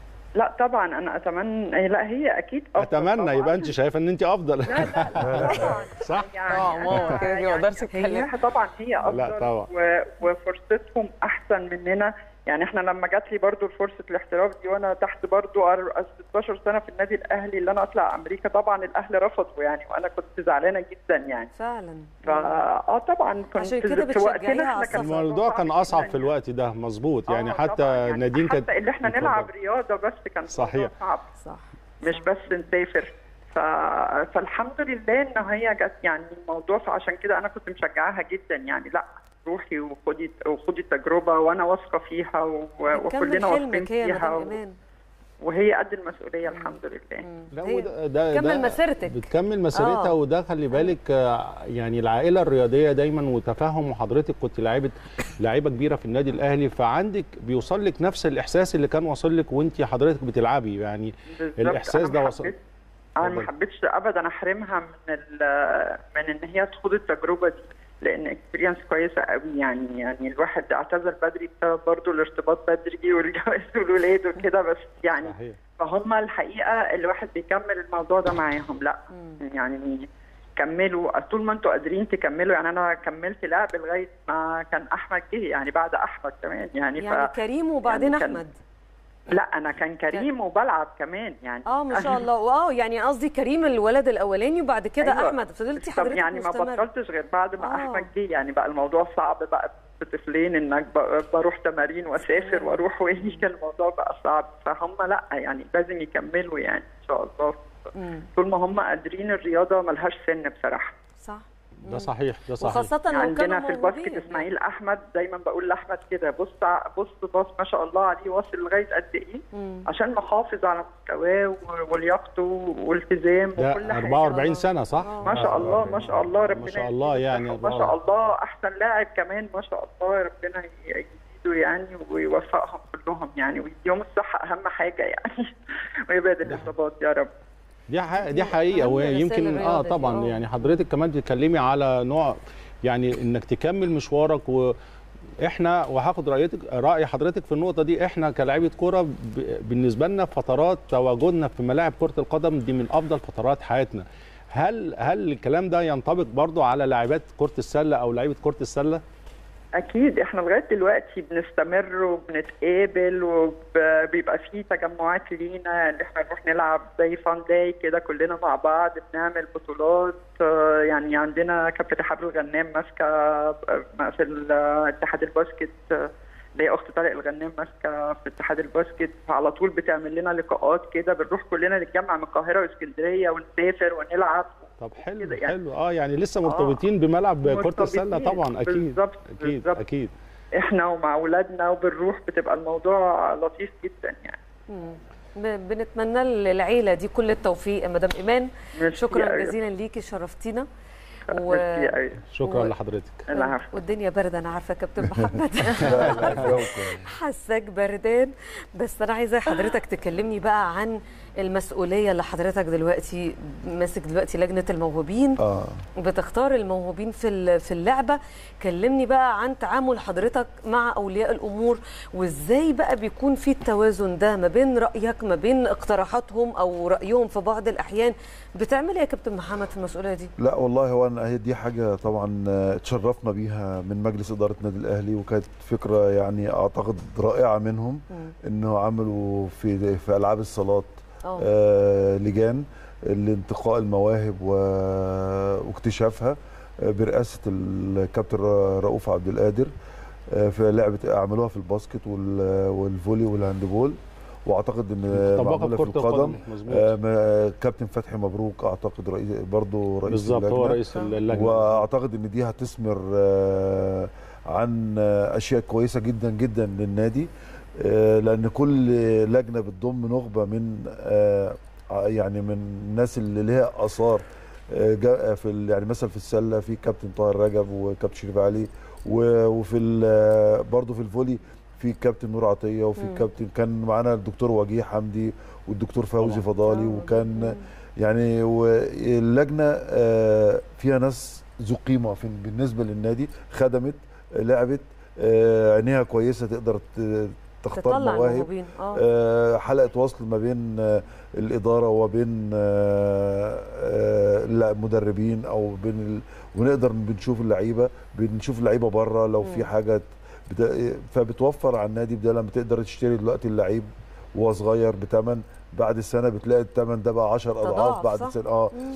لا طبعا انا اتمنى لا هي اكيد أفضل اتمنى طبعاً. يبقى انت شايفه ان انت افضل لا لا لا طبعا صح يعني اه ماما أنا كده كده ما يعني اقدرش اتكلم هي طبعا هي افضل لا طبعا. و... وفرصتهم احسن مننا يعني احنا لما جات لي برضو فرصه الاحتراف دي وانا تحت برضو أر- 16 سنه في النادي الاهلي اللي انا اطلع امريكا طبعا الاهل رفضوا يعني وانا كنت زعلانه جدا يعني فعلا فا اه طبعا كنت عشان كده في وقتنا بتشجعيها على احنا كان السفر. الموضوع كان صعب اصعب جداً في الوقت ده مظبوط يعني آه حتى طبعاً، يعني نادين كانت حتى اللي احنا اتفضل. نلعب رياضه بس كان صحيح. الموضوع صعب صح مش بس نسافر ف... فالحمد لله ان هي جت يعني الموضوع فعشان كده انا كنت مشجعاها جدا يعني لا روحي وخدي وخدي التجربه وانا واثقه فيها و... كمل وكلنا واثقين حلمك هي فيها مدام و... ايمان وهي قد المسؤوليه الحمد لله مم. لا هي وده ده كمل ده مسيرتك. بتكمل مسيرتها آه. وده خلي بالك آه، يعني العائله الرياضيه دايما وتفهم وحضرتك كنت لاعيبه لعيبه كبيره في النادي الاهلي فعندك بيوصل لك نفس الاحساس اللي كان واصل لك وانت حضرتك بتلعبي يعني بالظبط. الإحساس أنا ده ما وصل- حبيتش- انا ما اتفضل. حبيتش ابدا احرمها من ال... من ان هي تخوض التجربه دي لان اكسبيرينس كويسه قوي يعني يعني الواحد اعتذر بدري بسبب برضه الارتباط بدري والجواز والولاد وكده بس يعني صحيح فهم الحقيقه الواحد بيكمل الموضوع ده معاهم لا يعني كملوا طول ما انتوا قادرين تكملوا يعني انا كملت لعب لغايه ما كان احمد جه يعني بعد احمد كمان يعني, يعني ف... كريم وبعدين يعني كان- احمد لا انا كان كريم وبلعب كمان يعني اه ما شاء الله اه يعني قصدي كريم الولد الاولاني وبعد كده أيوة. احمد فضلتي طب حضرتك يعني ما مستمرة. بطلتش غير بعد ما آه. احمد جه يعني بقى الموضوع صعب بقى في طفلين انك ب- بروح تمارين واسافر واروح واجي كان الموضوع بقى صعب فهم لا يعني لازم يكملوا يعني ان شاء الله مم. طول ما هم قادرين الرياضه ملهاش سن بصراحه صح ده صحيح ده صحيح وخاصة لو عندنا كانوا في الباسكت موهوبين. اسماعيل احمد دايما بقول لاحمد كده بص ع- بص باص ما شاء الله عليه واصل لغايه قد ايه مم. عشان محافظ على مستواه و- ولياقته والتزام وكل ده حاجه 44 سنه صح؟ ما شاء الله ما شاء الله ربنا ما شاء الله يديله يعني الصحة، ما شاء الله احسن لاعب كمان ما شاء الله ربنا يزيده يعني ويوفقهم كلهم يعني ويديهم الصحه اهم حاجه يعني ويبعد الاصابات يا رب دي ح- دي حقيقه أهم رسائل ويمكن اه الرياضة دي، طبعا آه. يعني حضرتك كمان بتتكلمي على نوع يعني انك تكمل مشوارك واحنا وهاخد رايتك راي حضرتك في النقطه دي احنا كلاعيبه كوره ب- بالنسبه لنا فترات تواجدنا في ملاعب كره القدم دي من افضل فترات حياتنا هل هل الكلام ده ينطبق برضو على لاعبات كره السله او لعيبه كره السله اكيد احنا لغايه دلوقتي بنستمر وبنتقابل وبيبقى في تجمعات لينا ان احنا نروح نلعب زي فان داي كده كلنا مع بعض بنعمل بطولات آه، يعني عندنا كابتن حبل الغنام ماسكه آه، في ال- اتحاد الباسكت آه، اللي هي اخت طارق الغنام ماسكه في اتحاد الباسكت على طول بتعمل لنا لقاءات كده بنروح كلنا نتجمع من القاهره واسكندريه ونسافر ونلعب طب حلو كده يعني. حلو اه يعني لسه مرتبطين بملعب كره السله مرتبطين. طبعا اكيد بالظبط اكيد بالظبط. اكيد احنا ومع اولادنا وبنروح بتبقى الموضوع لطيف جدا يعني مم. ب- بنتمنى للعيلة دي كل التوفيق يا مدام إيمان ميرسي شكرا أوي. جزيلا ليكي شرفتينا و... ميرسي قوي شكرا و- لحضرتك العفو والدنيا برد انا عارفه يا كابتن محمد لا، لا، الجو كويس. حاساك بردان بس انا عايزه حضرتك تكلمني بقى عن المسؤوليه اللي حضرتك دلوقتي ماسك دلوقتي لجنه الموهوبين اه بتختار الموهوبين في ال- في اللعبه كلمني بقى عن تعامل حضرتك مع اولياء الامور وازاي بقى بيكون في التوازن ده ما بين رايك ما بين اقتراحاتهم او رايهم في بعض الاحيان بتعمل ايه يا كابتن محمد في المسؤوليه دي لا والله هو أنا هي دي حاجه طبعا آه، اتشرفنا بيها من مجلس اداره النادي الاهلي وكانت فكره يعني اعتقد رائعه منهم انه عملوا في في العاب الصالات اه آه لجان لانتقاء المواهب و- واكتشافها آه، برئاسه الكابتن رؤوف عبد القادر آه، في لعبه عملوها في الباسكت وال- والفولي والهاندبول واعتقد ان طبقها معموله في في كرة القدم القدم مظبوط آه، ما- كابتن فتحي مبروك اعتقد رئيس برضه رئيس بالظبط هو اللجنة. رئيس اللجنه واعتقد ان دي هتثمر آه، عن آه، اشياء كويسه جدا جدا للنادي آه، لان كل لجنه بتضم نخبه من آه، يعني من الناس اللي ليها اثار آه، جا- في ال- يعني مثلا في السله في كابتن طاهر رجب وكابتن شريف علي و- وفي ال- برضه في الفولي في كابتن نور عطيه وفي مم. كابتن كان معانا الدكتور وجيه حمدي والدكتور فوزي طبعاً. فضالي وكان يعني واللجنه آه، فيها ناس ذو قيمه في بالنسبه للنادي خدمت لعبت آه، عينيها كويسه تقدر ت- تختار تطلع مواهب الموهوبين اه آه، حلقه وصل ما بين آه، الاداره وبين آه، آه، المدربين او بين ال... ونقدر بنشوف اللعيبه بنشوف اللعيبه بره لو في مم. حاجه بت... فبتوفر على النادي بدل لما تقدر تشتري دلوقتي اللعيب وهو صغير بثمن بعد السنه بتلاقي الثمن ده بقى 10 تضاعف، اضعاف بعد صح؟ سنه اه مم.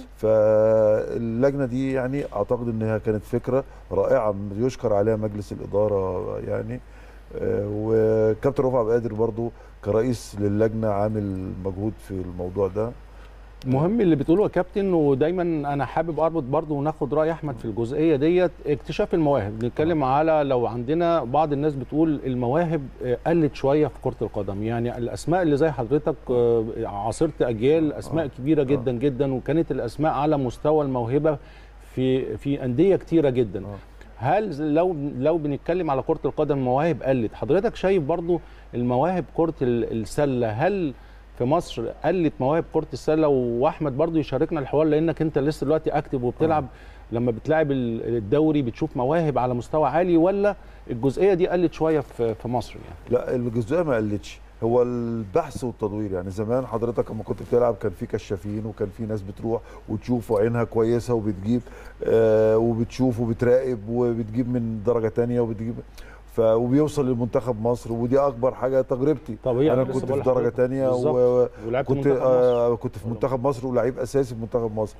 فاللجنه دي يعني اعتقد انها كانت فكره رائعه يشكر عليها مجلس الاداره يعني آه، وكابتن رفع عبد القادر برضو كرئيس للجنه عامل مجهود في الموضوع ده مهم اللي بتقوله يا كابتن ودايما انا حابب اربط برضه وناخد راي احمد في الجزئيه ديت اكتشاف المواهب بنتكلم على لو عندنا بعض الناس بتقول المواهب آه، قلت شويه في كره القدم يعني الاسماء اللي زي حضرتك آه، عاصرت اجيال اسماء آه. كبيره جدا جدا وكانت الاسماء على مستوى الموهبه في في انديه كتيره جدا آه. هل لو لو بنتكلم على كره القدم مواهب قلت حضرتك شايف برضو المواهب كره ال- السله هل في مصر قلت مواهب كره السله واحمد برضو يشاركنا الحوار لانك انت لسه دلوقتي اكتف وبتلعب لما بتلعب ال- الدوري بتشوف مواهب على مستوى عالي ولا الجزئيه دي قلت شويه في في مصر يعني لا الجزئيه ما قلتش هو البحث والتدوير يعني زمان حضرتك لما كنت بتلعب كان في كشافين وكان في ناس بتروح وتشوف وعينها كويسه وبتجيب آه وبتشوف وبتراقب وبتجيب من درجه تانية وبتجيب ف وبيوصل للمنتخب مصر ودي اكبر حاجه تجربتي طبيعي انا لسه كنت بقول في درجه لحضرتك. تانية بالظبط. و... ولعبت كنت منتخب مصر. آه كنت في منتخب مصر ولعيب اساسي في منتخب مصر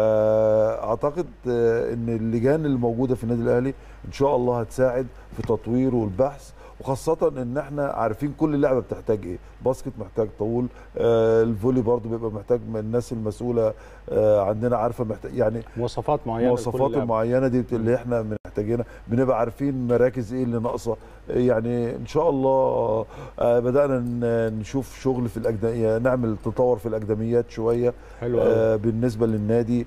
فاعتقد آه ان اللجان اللي موجوده في النادي الاهلي ان شاء الله هتساعد في تطوير والبحث وخاصة ان احنا عارفين كل لعبة بتحتاج ايه باسكت محتاج طول آه الفولي برضو بيبقى محتاج من الناس المسؤولة آه عندنا عارفة محتاج يعني مواصفات معينه لكل مواصفات لاعب. معينة دي اللي احنا محتاجينها بنبقى عارفين مراكز ايه اللي ناقصة يعني ان شاء الله آه بدأنا ن- نشوف شغل في الأكاديمية نعمل تطور في الأكاديميات شوية حلو قوي آه بالنسبه للنادي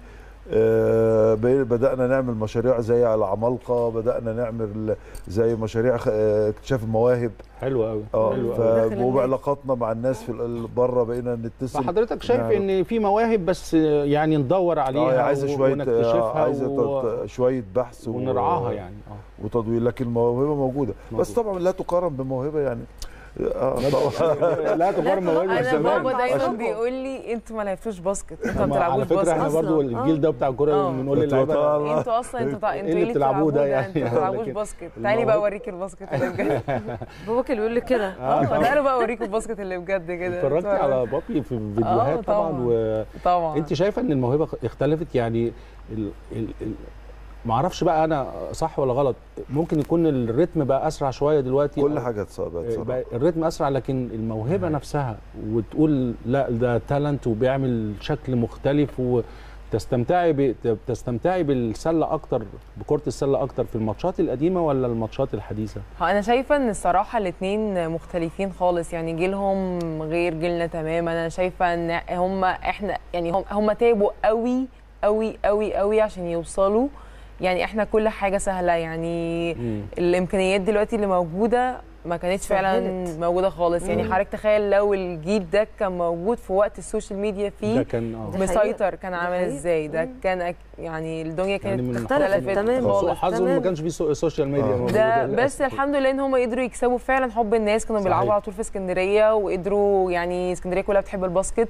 آه بي- بدانا نعمل مشاريع زي العمالقه بدانا نعمل زي مشاريع خ- آه، اكتشاف المواهب حلو قوي اه حلو ف- قوي داخل النادي. وبعلاقاتنا مع الناس في ال- بره بقينا نتصل فحضرتك شايف نعرف. ان في مواهب بس يعني ندور اه عليها عايزه و- شويه ونكتشفها آه، عايزه و... تط- شويه بحث و- ونرعاها يعني اه وتدوير لكن الموهبه موجوده بس موجودة. طبعا لا تقارن بموهبه يعني آه طبعا لا تقارن طبعاً. مواهب أنا انا زمان بابا دايما عشان- بيقول لي انتوا ما لعبتوش باسكت انتوا ما أما على بتلعبوش فكره باسكت احنا أصلاً. برضو الجيل ده بتاع الكوره آه. بنقول أنتوا للعيبه طبعاً. انتوا اصلا انتوا تع... إيه انتوا اللي ايه اللي بتلعبوه ده بتلعبوه ده يعني؟ انتوا ما بتلعبوش لكن باسكت تعالي بقى الموهبة- اوريك الباسكت اللي بجد باباك اللي بيقول لي كده اه تعالوا بقى اوريك الباسكت اللي بجد كده اتفرجت على بابي في فيديوهات طبعا طبعاً. و... طبعا انت شايفه ان الموهبه اختلفت يعني ال... ال... ال... ما اعرفش بقى انا صح ولا غلط ممكن يكون الريتم بقى اسرع شويه دلوقتي كل أو- حاجه اتصابت بقى الريتم اسرع لكن الموهبه نفسها وتقول لا ده تالنت وبيعمل شكل مختلف وتستمتعي ب... تستمتعي بالسله اكتر بكره السله اكتر في الماتشات القديمه ولا الماتشات الحديثه هو انا شايفه ان الصراحه الاثنين مختلفين خالص يعني جيلهم غير جيلنا تماما انا شايفه ان هم احنا يعني هم هم تعبوا قوي قوي قوي قوي عشان يوصلوا يعني احنا كل حاجه سهله يعني مم. الامكانيات دلوقتي اللي موجوده ما كانتش فعلا سهلت. موجوده خالص يعني مم. حضرتك تخيل لو الجيل ده كان موجود في وقت السوشيال ميديا ده فيه كان اه ده مسيطر كان ده عامل حقيقي. ازاي ده مم. كان أك- يعني الدنيا كانت يعني من اختلفت اختلفت تماماً. سوء خالص حظه تمام. ما كانش فيه سو- سوشيال ميديا آه. موجودة ده للأسف. بس الحمد لله ان هم قدروا يكسبوا فعلا حب الناس كانوا بيلعبوا صحيح. على طول في اسكندريه وقدروا يعني اسكندريه كلها بتحب الباسكت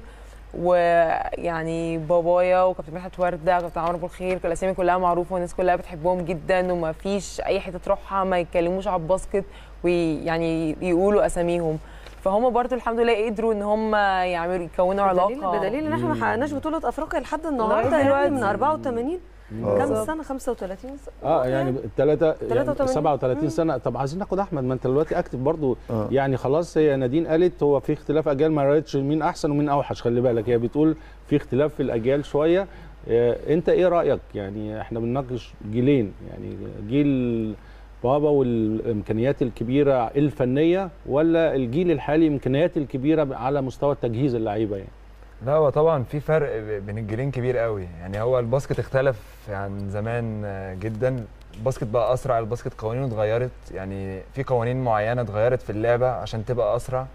ويعني بابايا وكابتن مدحت ورده وكابتن عمرو ابو الخير كل الاسامي كلها معروفه والناس كلها بتحبهم جدا وما فيش اي حته تروحها ما يتكلموش على الباسكت ويعني يقولوا اساميهم فهم برضو الحمد لله قدروا ان هم يعملوا يكونوا بدليل, علاقه بدليل ان احنا ما مم. حققناش بطوله افريقيا لحد النهارده لغاية يعني دلوقتي. من 84 آه. كام بالظبط. سنه 35 سنه اه يعني الثلاثه يعني 83. 37 سنه طب عايزين ناخد احمد ما انت دلوقتي اكتب برضو آه. يعني خلاص هي نادين قالت هو في اختلاف اجيال ما قالتش مين احسن ومين اوحش خلي بالك هي بتقول في اختلاف في الاجيال شويه آه، انت ايه رايك يعني احنا بنناقش جيلين يعني جيل بابا والامكانيات الكبيره الفنيه ولا الجيل الحالي امكانيات الكبيره على مستوى التجهيز اللعيبه يعني لا هو طبعا في فرق بين الجيلين كبير قوي يعني هو الباسكت اختلف عن زمان آه، جدا الباسكت بقى اسرع الباسكت قوانينه اتغيرت يعني في قوانين معينه اتغيرت في اللعبه عشان تبقى اسرع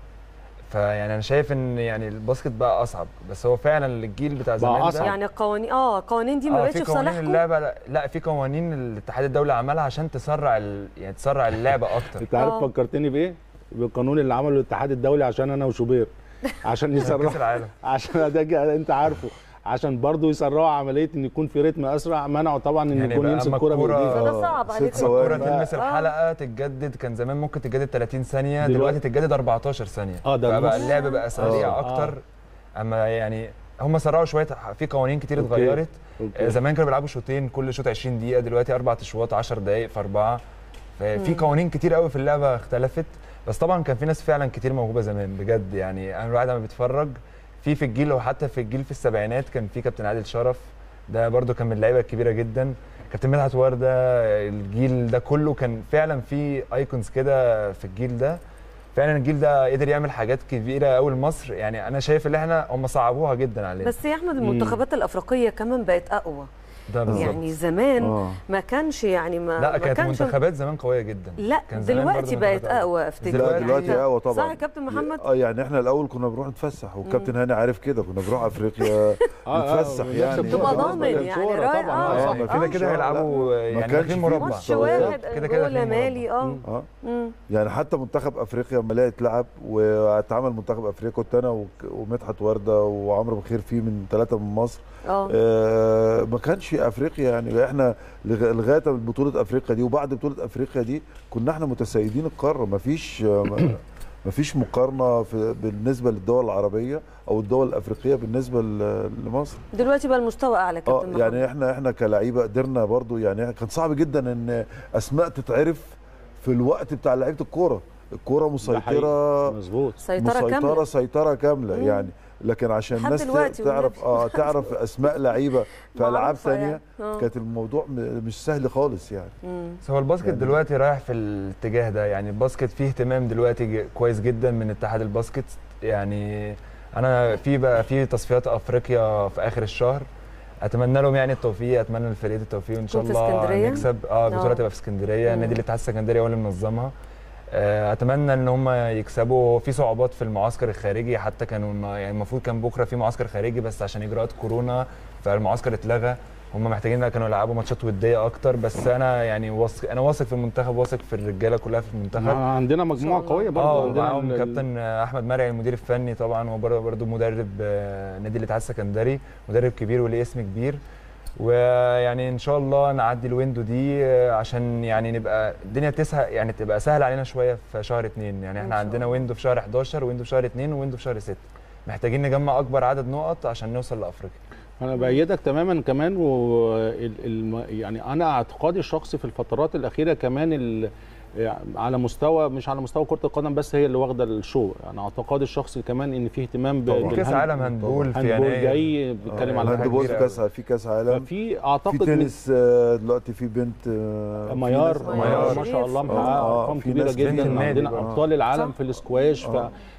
فيعني انا شايف ان يعني الباسكت بقى اصعب بس هو فعلا الجيل بتاع بقى زمان أصعب. ده يعني القوانين اه القوانين دي ما آه، بقتش في في قوانين صالحكم اللعبه لا, لا في قوانين الاتحاد الدولي عملها عشان تسرع ال... يعني تسرع اللعبه اكتر انت عارف آه. فكرتني بايه بالقانون اللي عمله الاتحاد الدولي عشان انا وشوبير عشان يسرعوا كاس العالم عشان ده جا- انت عارفه عشان برضه يسرعوا عمليه ان يكون في رتم اسرع منعوا طبعا ان يعني يكون بقى يمسك أما كوره الكرة- بايديه فده صعب ست عليكم ثواني. الكرة بقى. تلمس آه. الحلقه تتجدد كان زمان ممكن تتجدد 30 ثانيه دلوقتي- دلوقتي تتجدد 14 ثانيه اه ده فبقى النص. اللعب بقى سريع آه. اكتر اما يعني هم سرعوا شويه في قوانين كتير أوكي. اتغيرت أوكي. آه، زمان كانوا بيلعبوا شوطين كل شوط 20 دقيقه دلوقتي اربع اشواط 10 دقائق في اربعه ففي قوانين كتير قوي في اللعبه اختلفت بس طبعا كان في ناس فعلا كتير موهوبه زمان بجد يعني انا الواحد لما بيتفرج في في الجيل وحتى في الجيل في السبعينات كان في كابتن عادل شرف ده برده كان من اللعيبه الكبيره جدا كابتن مدحت ورده الجيل ده كله كان فعلا في ايكونز كده في الجيل ده فعلا الجيل ده قدر يعمل حاجات كبيره قوي لمصر يعني انا شايف ان احنا هم صعبوها جدا علينا بس يا احمد المنتخبات الافريقيه كمان بقت اقوى ده بالظبط يعني زمان آه. ما كانش يعني ما لا ما كانت كانش منتخبات زمان قويه جدا لا كان زمان دلوقتي برضه بقت منتخبات اقوى افتكر لا دلوقتي- دلوقتي قهوه طبعا صح يا كابتن محمد اه يعني احنا الاول كنا بنروح نتفسح والكابتن هاني عارف كده كنا بنروح افريقيا نتفسح يعني تبقى ضامن يعني رايح طبعا اه آه، ما صح. كده آه. كده هيلعبوا يعني كانش داخلين في مربع ماتش بالظبط. واحد كده كده انجولا داخلين مالي اه مم. اه مم. يعني حتى منتخب افريقيا لما لقى اتلعب واتعمل منتخب افريقيا كنت انا وك- ومدحت ورده وعمرو بخير فيه من ثلاثه من مصر اه آه ما كانش افريقيا يعني احنا لغ- لغايه بطوله افريقيا دي وبعد بطوله افريقيا دي كنا احنا متسيدين القاره ما فيش ما فيش مقارنه في بالنسبه للدول العربيه او الدول الافريقيه بالنسبه ل- لمصر دلوقتي بقى المستوى اعلى اه كابتن محمد يعني احنا احنا كلعيبه قدرنا برضو يعني كان صعب جدا ان اسماء تتعرف في الوقت بتاع لعيبه الكوره الكوره مسيطره مظبوط سيطره مسيطره كامله سيطره كامله مم. يعني لكن عشان لحد الناس دلوقتي تعرف والنبي. اه تعرف اسماء لعيبه في العاب معروفة ثانيه يعني. آه. كانت الموضوع م- مش سهل خالص يعني مم. بس هو الباسكت يعني- دلوقتي رايح في الاتجاه ده يعني الباسكت فيه اهتمام دلوقتي ج- كويس جدا من اتحاد الباسكت يعني انا في بقى في تصفيات افريقيا في اخر الشهر اتمنى لهم يعني التوفيق اتمنى للفريق التوفيق وان شاء تكون في الله اسكندرية؟ نكسب اه البطوله آه. تبقى في اسكندريه مم. نادي الاتحاد السكندري هو اللي منظمها آه، اتمنى ان هم يكسبوا في صعوبات في المعسكر الخارجي حتى كانوا الم- يعني المفروض كان بكره في معسكر خارجي بس عشان اجراءات كورونا فالمعسكر اتلغى هم محتاجين كانوا يلعبوا ماتشات وديه اكتر بس انا يعني واثق انا واثق في المنتخب واثق في الرجاله كلها في المنتخب عندنا مجموعه إن شاء الله. قويه برضه اه عندنا معاهم ال- ال- كابتن احمد مرعي المدير الفني طبعا هو برضه مدرب آه، نادي الاتحاد السكندري مدرب كبير وليه اسم كبير ويعني ان شاء الله نعدي الويندو دي آه، عشان يعني نبقى الدنيا تسهل يعني تبقى سهل علينا شويه في شهر اتنين يعني إن احنا شاء عندنا الله. ويندو في شهر 11 ويندو في شهر اتنين ويندو في شهر 6 محتاجين نجمع اكبر عدد نقط عشان نوصل لافريقيا انا بايدك تماما كمان و ال- الم- يعني انا اعتقادي الشخصي في الفترات الاخيره كمان ال- يعني على مستوى مش على مستوى كره القدم بس هي اللي واخده الشو انا اعتقادي الشخصي كمان ان في اهتمام ب- طبعاً. في كاس بالهاند- عالم هاندبول في هاندبول يناير جاي بيتكلم آه، على الهاند الهاندبول كبيرة في كاس في كاس عالم ففي اعتقد في من- تنس آه، دلوقتي في بنت آه، في ميار ناس- ميار ميار ما شاء الله شريف. محققه آه، ارقام في كبيره ناس كتير جدا في النادي. عندنا آه. ابطال العالم صح. في الاسكواش آه.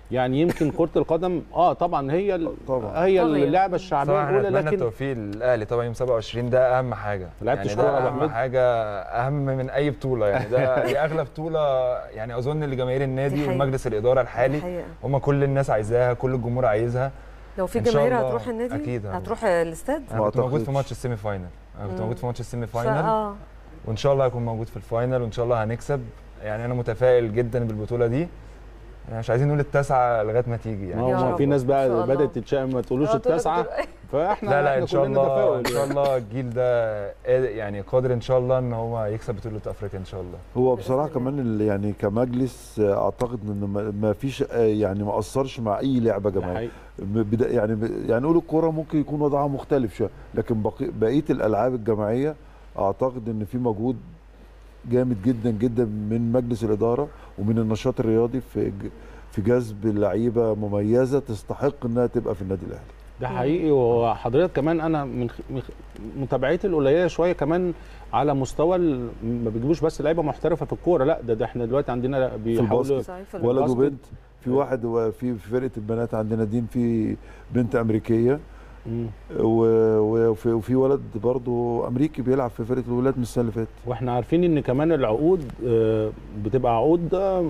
يعني يمكن كره القدم اه طبعا هي ال- طبعا. هي طبيعي. اللعبه الشعبيه طبعا احنا الاولى نتمنى لكن التوفيق للاهلي طبعا يوم 27 ده اهم حاجه لعبت يعني شكورة يا ده أبو اهم حميد؟ حاجه اهم من اي بطوله يعني ده دي اغلى بطوله يعني اظن لجماهير النادي حقيقة. ومجلس الاداره الحالي الحقيقة. هم كل الناس عايزاها كل الجمهور عايزها لو في إن شاء جماهير الله. هتروح النادي أكيد هروح. هتروح الاستاد انا كنت موجود في أعتقدش. ماتش السيمي فاينل انا كنت مم. موجود في ماتش السيمي ف- فاينل اه وان شاء الله هكون موجود في الفاينل وان شاء الله هنكسب يعني انا متفائل جدا بالبطوله دي يعني مش عايزين نقول التاسعه لغايه ما تيجي يعني ما يا هو رب. في ناس إن شاء بقى الله. بدات تتشائم ما تقولوش آه، تقول لك التاسعه دلوقتي. فاحنا لا لا احنا ان شاء كلنا الله تفاؤل ان شاء الله الجيل ده قادر- يعني قادر ان شاء الله ان هو يكسب بطوله افريقيا ان شاء الله هو بإذن بصراحه الله. كمان ال- يعني كمجلس آه، اعتقد ان ما- ما فيش آه، يعني ما اثرش مع اي لعبه ده جماعيه حقيقي. بدا يعني ب- يعني نقول الكوره ممكن يكون وضعها مختلف شويه لكن بقي بقيه الالعاب الجماعيه اعتقد ان في مجهود جامد جدا جدا من مجلس الاداره ومن النشاط الرياضي في ج- في جذب لعيبه مميزه تستحق انها تبقى في النادي الاهلي ده حقيقي وحضرتك كمان انا من خ- من خ- متابعتي القليله شويه كمان على مستوى ال- ما بيجيبوش بس لعيبه محترفه في الكوره لا ده, ده احنا دلوقتي عندنا بيحاولوا الباسكت. صحيح في ولد الباسكت. وبنت في واحد و- في في فرقه البنات عندنا دين في بنت امريكيه مم. و- وفي, وفي ولد برضه امريكي بيلعب في فرقه الولاد من السنه اللي فاتت واحنا عارفين ان كمان العقود آه، بتبقى عقود آه،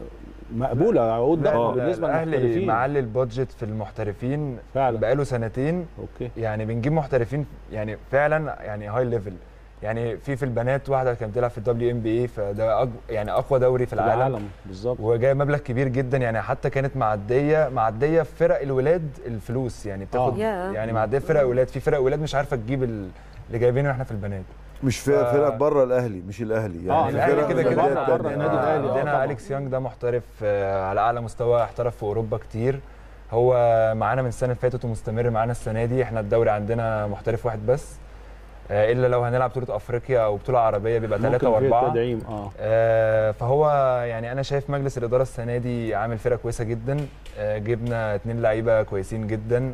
مقبوله عقود لا ضخمه لا، بالنسبه الاهلي للمحترفين معلي البادجت في المحترفين فعلا بقاله سنتين اوكي يعني بنجيب محترفين يعني فعلا يعني هاي ليفل يعني في في البنات واحده كانت بتلعب في الدبليو ام بي اي فده أج... يعني اقوى دوري في في العالم, العالم بالظبط وجايه مبلغ كبير جدا يعني حتى كانت معديه معديه في فرق الولاد الفلوس يعني بتاخد آه. ياه. يعني معديه في فرق ولاد في فرق ولاد مش عارفه تجيب ال- اللي جايبينه احنا في البنات مش في ف- فرق بره الاهلي مش الاهلي آه، يعني الاهلي فرق كده في كده الأندية بره- التانية. بره النادي آه، الأهلي، آه، عندنا طبعاً. اليكس يانج ده محترف آه، على اعلى مستوى احترف في اوروبا كتير هو معانا من السنه اللي فاتت ومستمر معانا السنه دي احنا الدوري عندنا محترف واحد بس آه، الا لو هنلعب بطوله افريقيا او بطوله عربيه بيبقى ثلاثه ممكن في واربعه تدعيم اه آه، فهو يعني انا شايف مجلس الاداره السنه دي عامل فرقه كويسه جدا آه، جبنا اتنين لعيبه كويسين جدا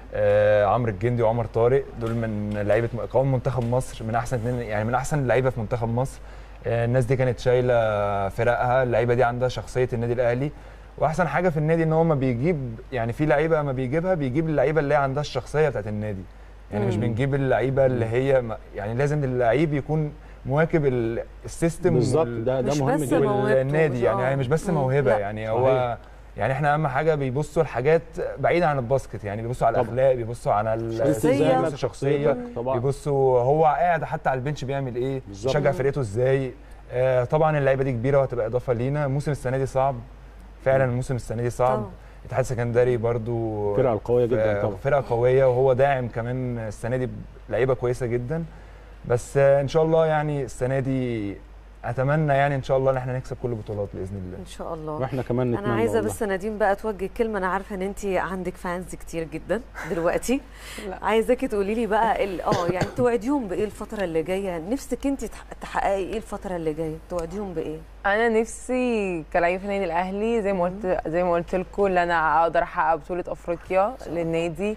آه، عمرو الجندي وعمر طارق دول من لعيبه قوام منتخب مصر من احسن اتنين يعني من احسن اللعيبه في منتخب مصر آه، الناس دي كانت شايله فرقها اللعيبه دي عندها شخصيه النادي الاهلي واحسن حاجه في النادي ان هو ما بيجيب يعني في لعيبه ما بيجيبها بيجيب اللعيبه اللي هي عندها الشخصيه بتاعت النادي يعني مش مم. بنجيب اللعيبه اللي هي ما- يعني لازم اللعيب يكون مواكب ال- السيستم بالظبط وال- ده ده مش مهم بس جدا موهبته، والنادي مش- يعني آه. هي مش بس مم. موهبه لا. يعني صحيح. هو يعني احنا اهم حاجه بيبصوا لحاجات بعيده عن الباسكت يعني بيبصوا على طبعا. الاخلاق بيبصوا على ال- شخصية. بيبصوا شخصيه طبعا بيبصوا هو قاعد حتى على البنش بيعمل ايه بالظبط. بيشجع فرقته ازاي آه طبعا اللعيبه دي كبيره وهتبقى اضافه لينا موسم السنه دي صعب فعلا الموسم السنه دي صعب طبعاً. الاتحاد السكندري برضو فرقه القويه جدا آه، طبعا فرقه قويه وهو داعم كمان السنه دي لعيبه كويسه جدا بس آه، ان شاء الله يعني السنه دي اتمنى يعني ان شاء الله ان احنا نكسب كل البطولات باذن الله ان شاء الله واحنا كمان نتمنى انا عايزه والله. بس نديم بقى توجه كلمه انا عارفه ان انت عندك فانز كتير جدا دلوقتي لا. عايزاكي تقولي لي بقى ال- اه يعني توعديهم بايه الفتره اللي جايه نفسك انت تح- تحققي ايه الفتره اللي جايه توعديهم بايه انا نفسي كلاعب في النادي الاهلي زي ما قلت زي ما قلت لكم ان انا اقدر احقق بطوله افريقيا للنادي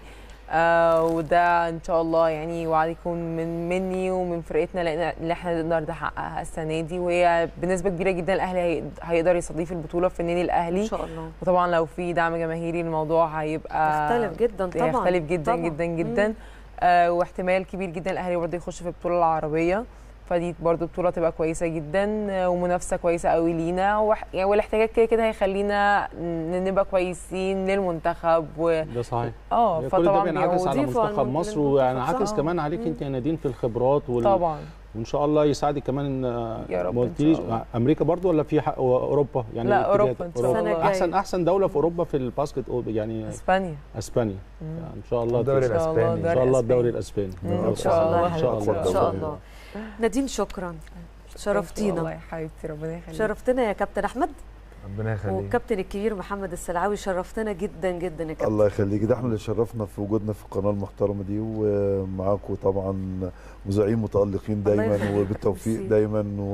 آه وده ان شاء الله يعني وعد يكون من مني ومن فرقتنا لان اللي احنا نقدر نحققها السنه دي وهي بنسبه كبيره جدا الاهلي هي- هيقدر يستضيف البطوله في النادي ان الاهلي شاء الله وطبعا لو في دعم جماهيري الموضوع هيبقى يختلف جدا طبعا هيختلف جدا طبعاً. جدا جدا آه واحتمال كبير جدا الاهلي برضه يخش في البطوله العربيه فدي برضه بطوله تبقى كويسه جدا آه، ومنافسه كويسه قوي لينا وح... يعني والاحتياج كده كده هيخلينا ن- نبقى كويسين للمنتخب و... ده صحيح اه كل ده فطبعا بينعكس على بيضيفوا على منتخب المنتخب مصر وينعكس صح. كمان عليك انت يا نادين في الخبرات وال... طبعا وان شاء الله يساعدك كمان آه، يا رب ما إن قلتليش شاء الله. امريكا برضو ولا في حق اوروبا يعني لا، الاتجاه أوروبا ده؟ إن شاء الله. السنة احسن الجاية. احسن دوله في اوروبا في الباسكت أو- يعني اسبانيا اسبانيا مم. يعني ان شاء الله الدوري تكسب. إن شاء الله الاسباني ان شاء الله الأسباني. الدوري الاسباني مم، ان شاء الله ان شاء الله ان شاء الله نادين شكرا والله شرفتينا يا حبيبتي ربنا يخليك شرفتنا يا كابتن احمد ربنا يخليك والكابتن الكبير محمد السلعاوي شرفتنا جدا جدا يا كابتن الله يخليك ده احنا اللي شرفنا في وجودنا في القناه المحترمه دي ومعاكم طبعا مذيعين متالقين الله دايما يخليك. وبالتوفيق ميرسي. دايما و-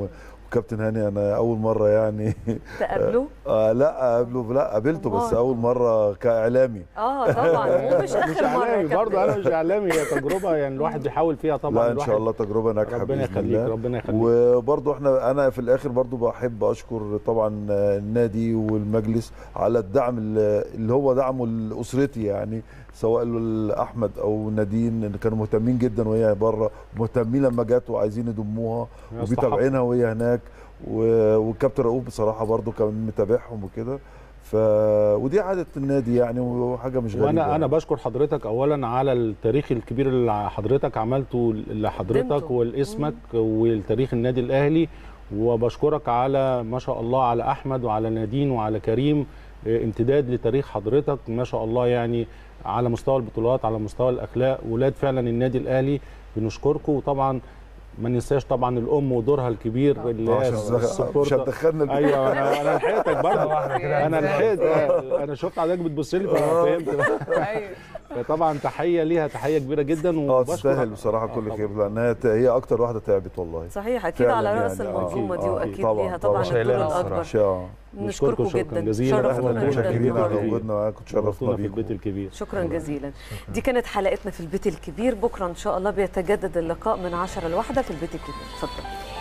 كابتن هاني انا اول مره يعني تقابلوا آه لا قبله لا قابلته بس أمال. اول مره كاعلامي اه طبعا ومش مش اخر مره يا اعلامي برضه كابتن. انا مش اعلامي هي تجربه يعني الواحد بيحاول فيها طبعا لا ان الواحد شاء الله تجربه ناجحه ربنا بإذن يخليك الله. ربنا يخليك وبرضه احنا انا في الاخر برضه بحب اشكر طبعا النادي والمجلس على الدعم اللي اللي هو دعمه لاسرتي يعني سواء احمد او نادين اللي كانوا مهتمين جدا وهي بره مهتمين لما جت وعايزين يضموها يستحق. وبيتابعينها وهي هناك و- والكابتن رؤوف بصراحه برضه كان متابعهم وكده ف ودي عاده النادي يعني وحاجه مش غريبه وانا انا بشكر حضرتك اولا على التاريخ الكبير اللي حضرتك عملته لحضرتك قدمته. ولاسمك والتاريخ النادي الاهلي وبشكرك على ما شاء الله على احمد وعلى نادين وعلى كريم آه، امتداد لتاريخ حضرتك ما شاء الله يعني على مستوى البطولات على مستوى الاخلاق ولاد فعلا النادي الاهلي بنشكركم وطبعا ما ننساش طبعا الام ودورها الكبير اللي هي عشان مش السبورت هتدخلنا البيت. ايوه انا انا لحقتك برضه واحدة كده انا لحقت انا شفت حضرتك بتبص لي ففهمت ايوه فطبعا تحيه ليها تحيه كبيره جدا اه وبشكر تستاهل بصراحه آه كل طبعاً. خير لانها ت- هي اكتر واحده تعبت والله صحيح اكيد فعلاً على راس يعني، آه. المنظومه دي آه، واكيد طبعاً، ليها طبعا طبعاً. الدور شايلاها الاكبر الصراحه نشكركم شكراً جدا جزيلاً. احنا شرفتونا جداً. متشكرين على شكراً. وجودنا معاكم تشرفنا شرفتونا في بيكم البيت الكبير شكرا جزيلا دي كانت حلقتنا في البيت الكبير بكره ان شاء الله بيتجدد اللقاء من 10 لواحدة في البيت الكبير اتفضل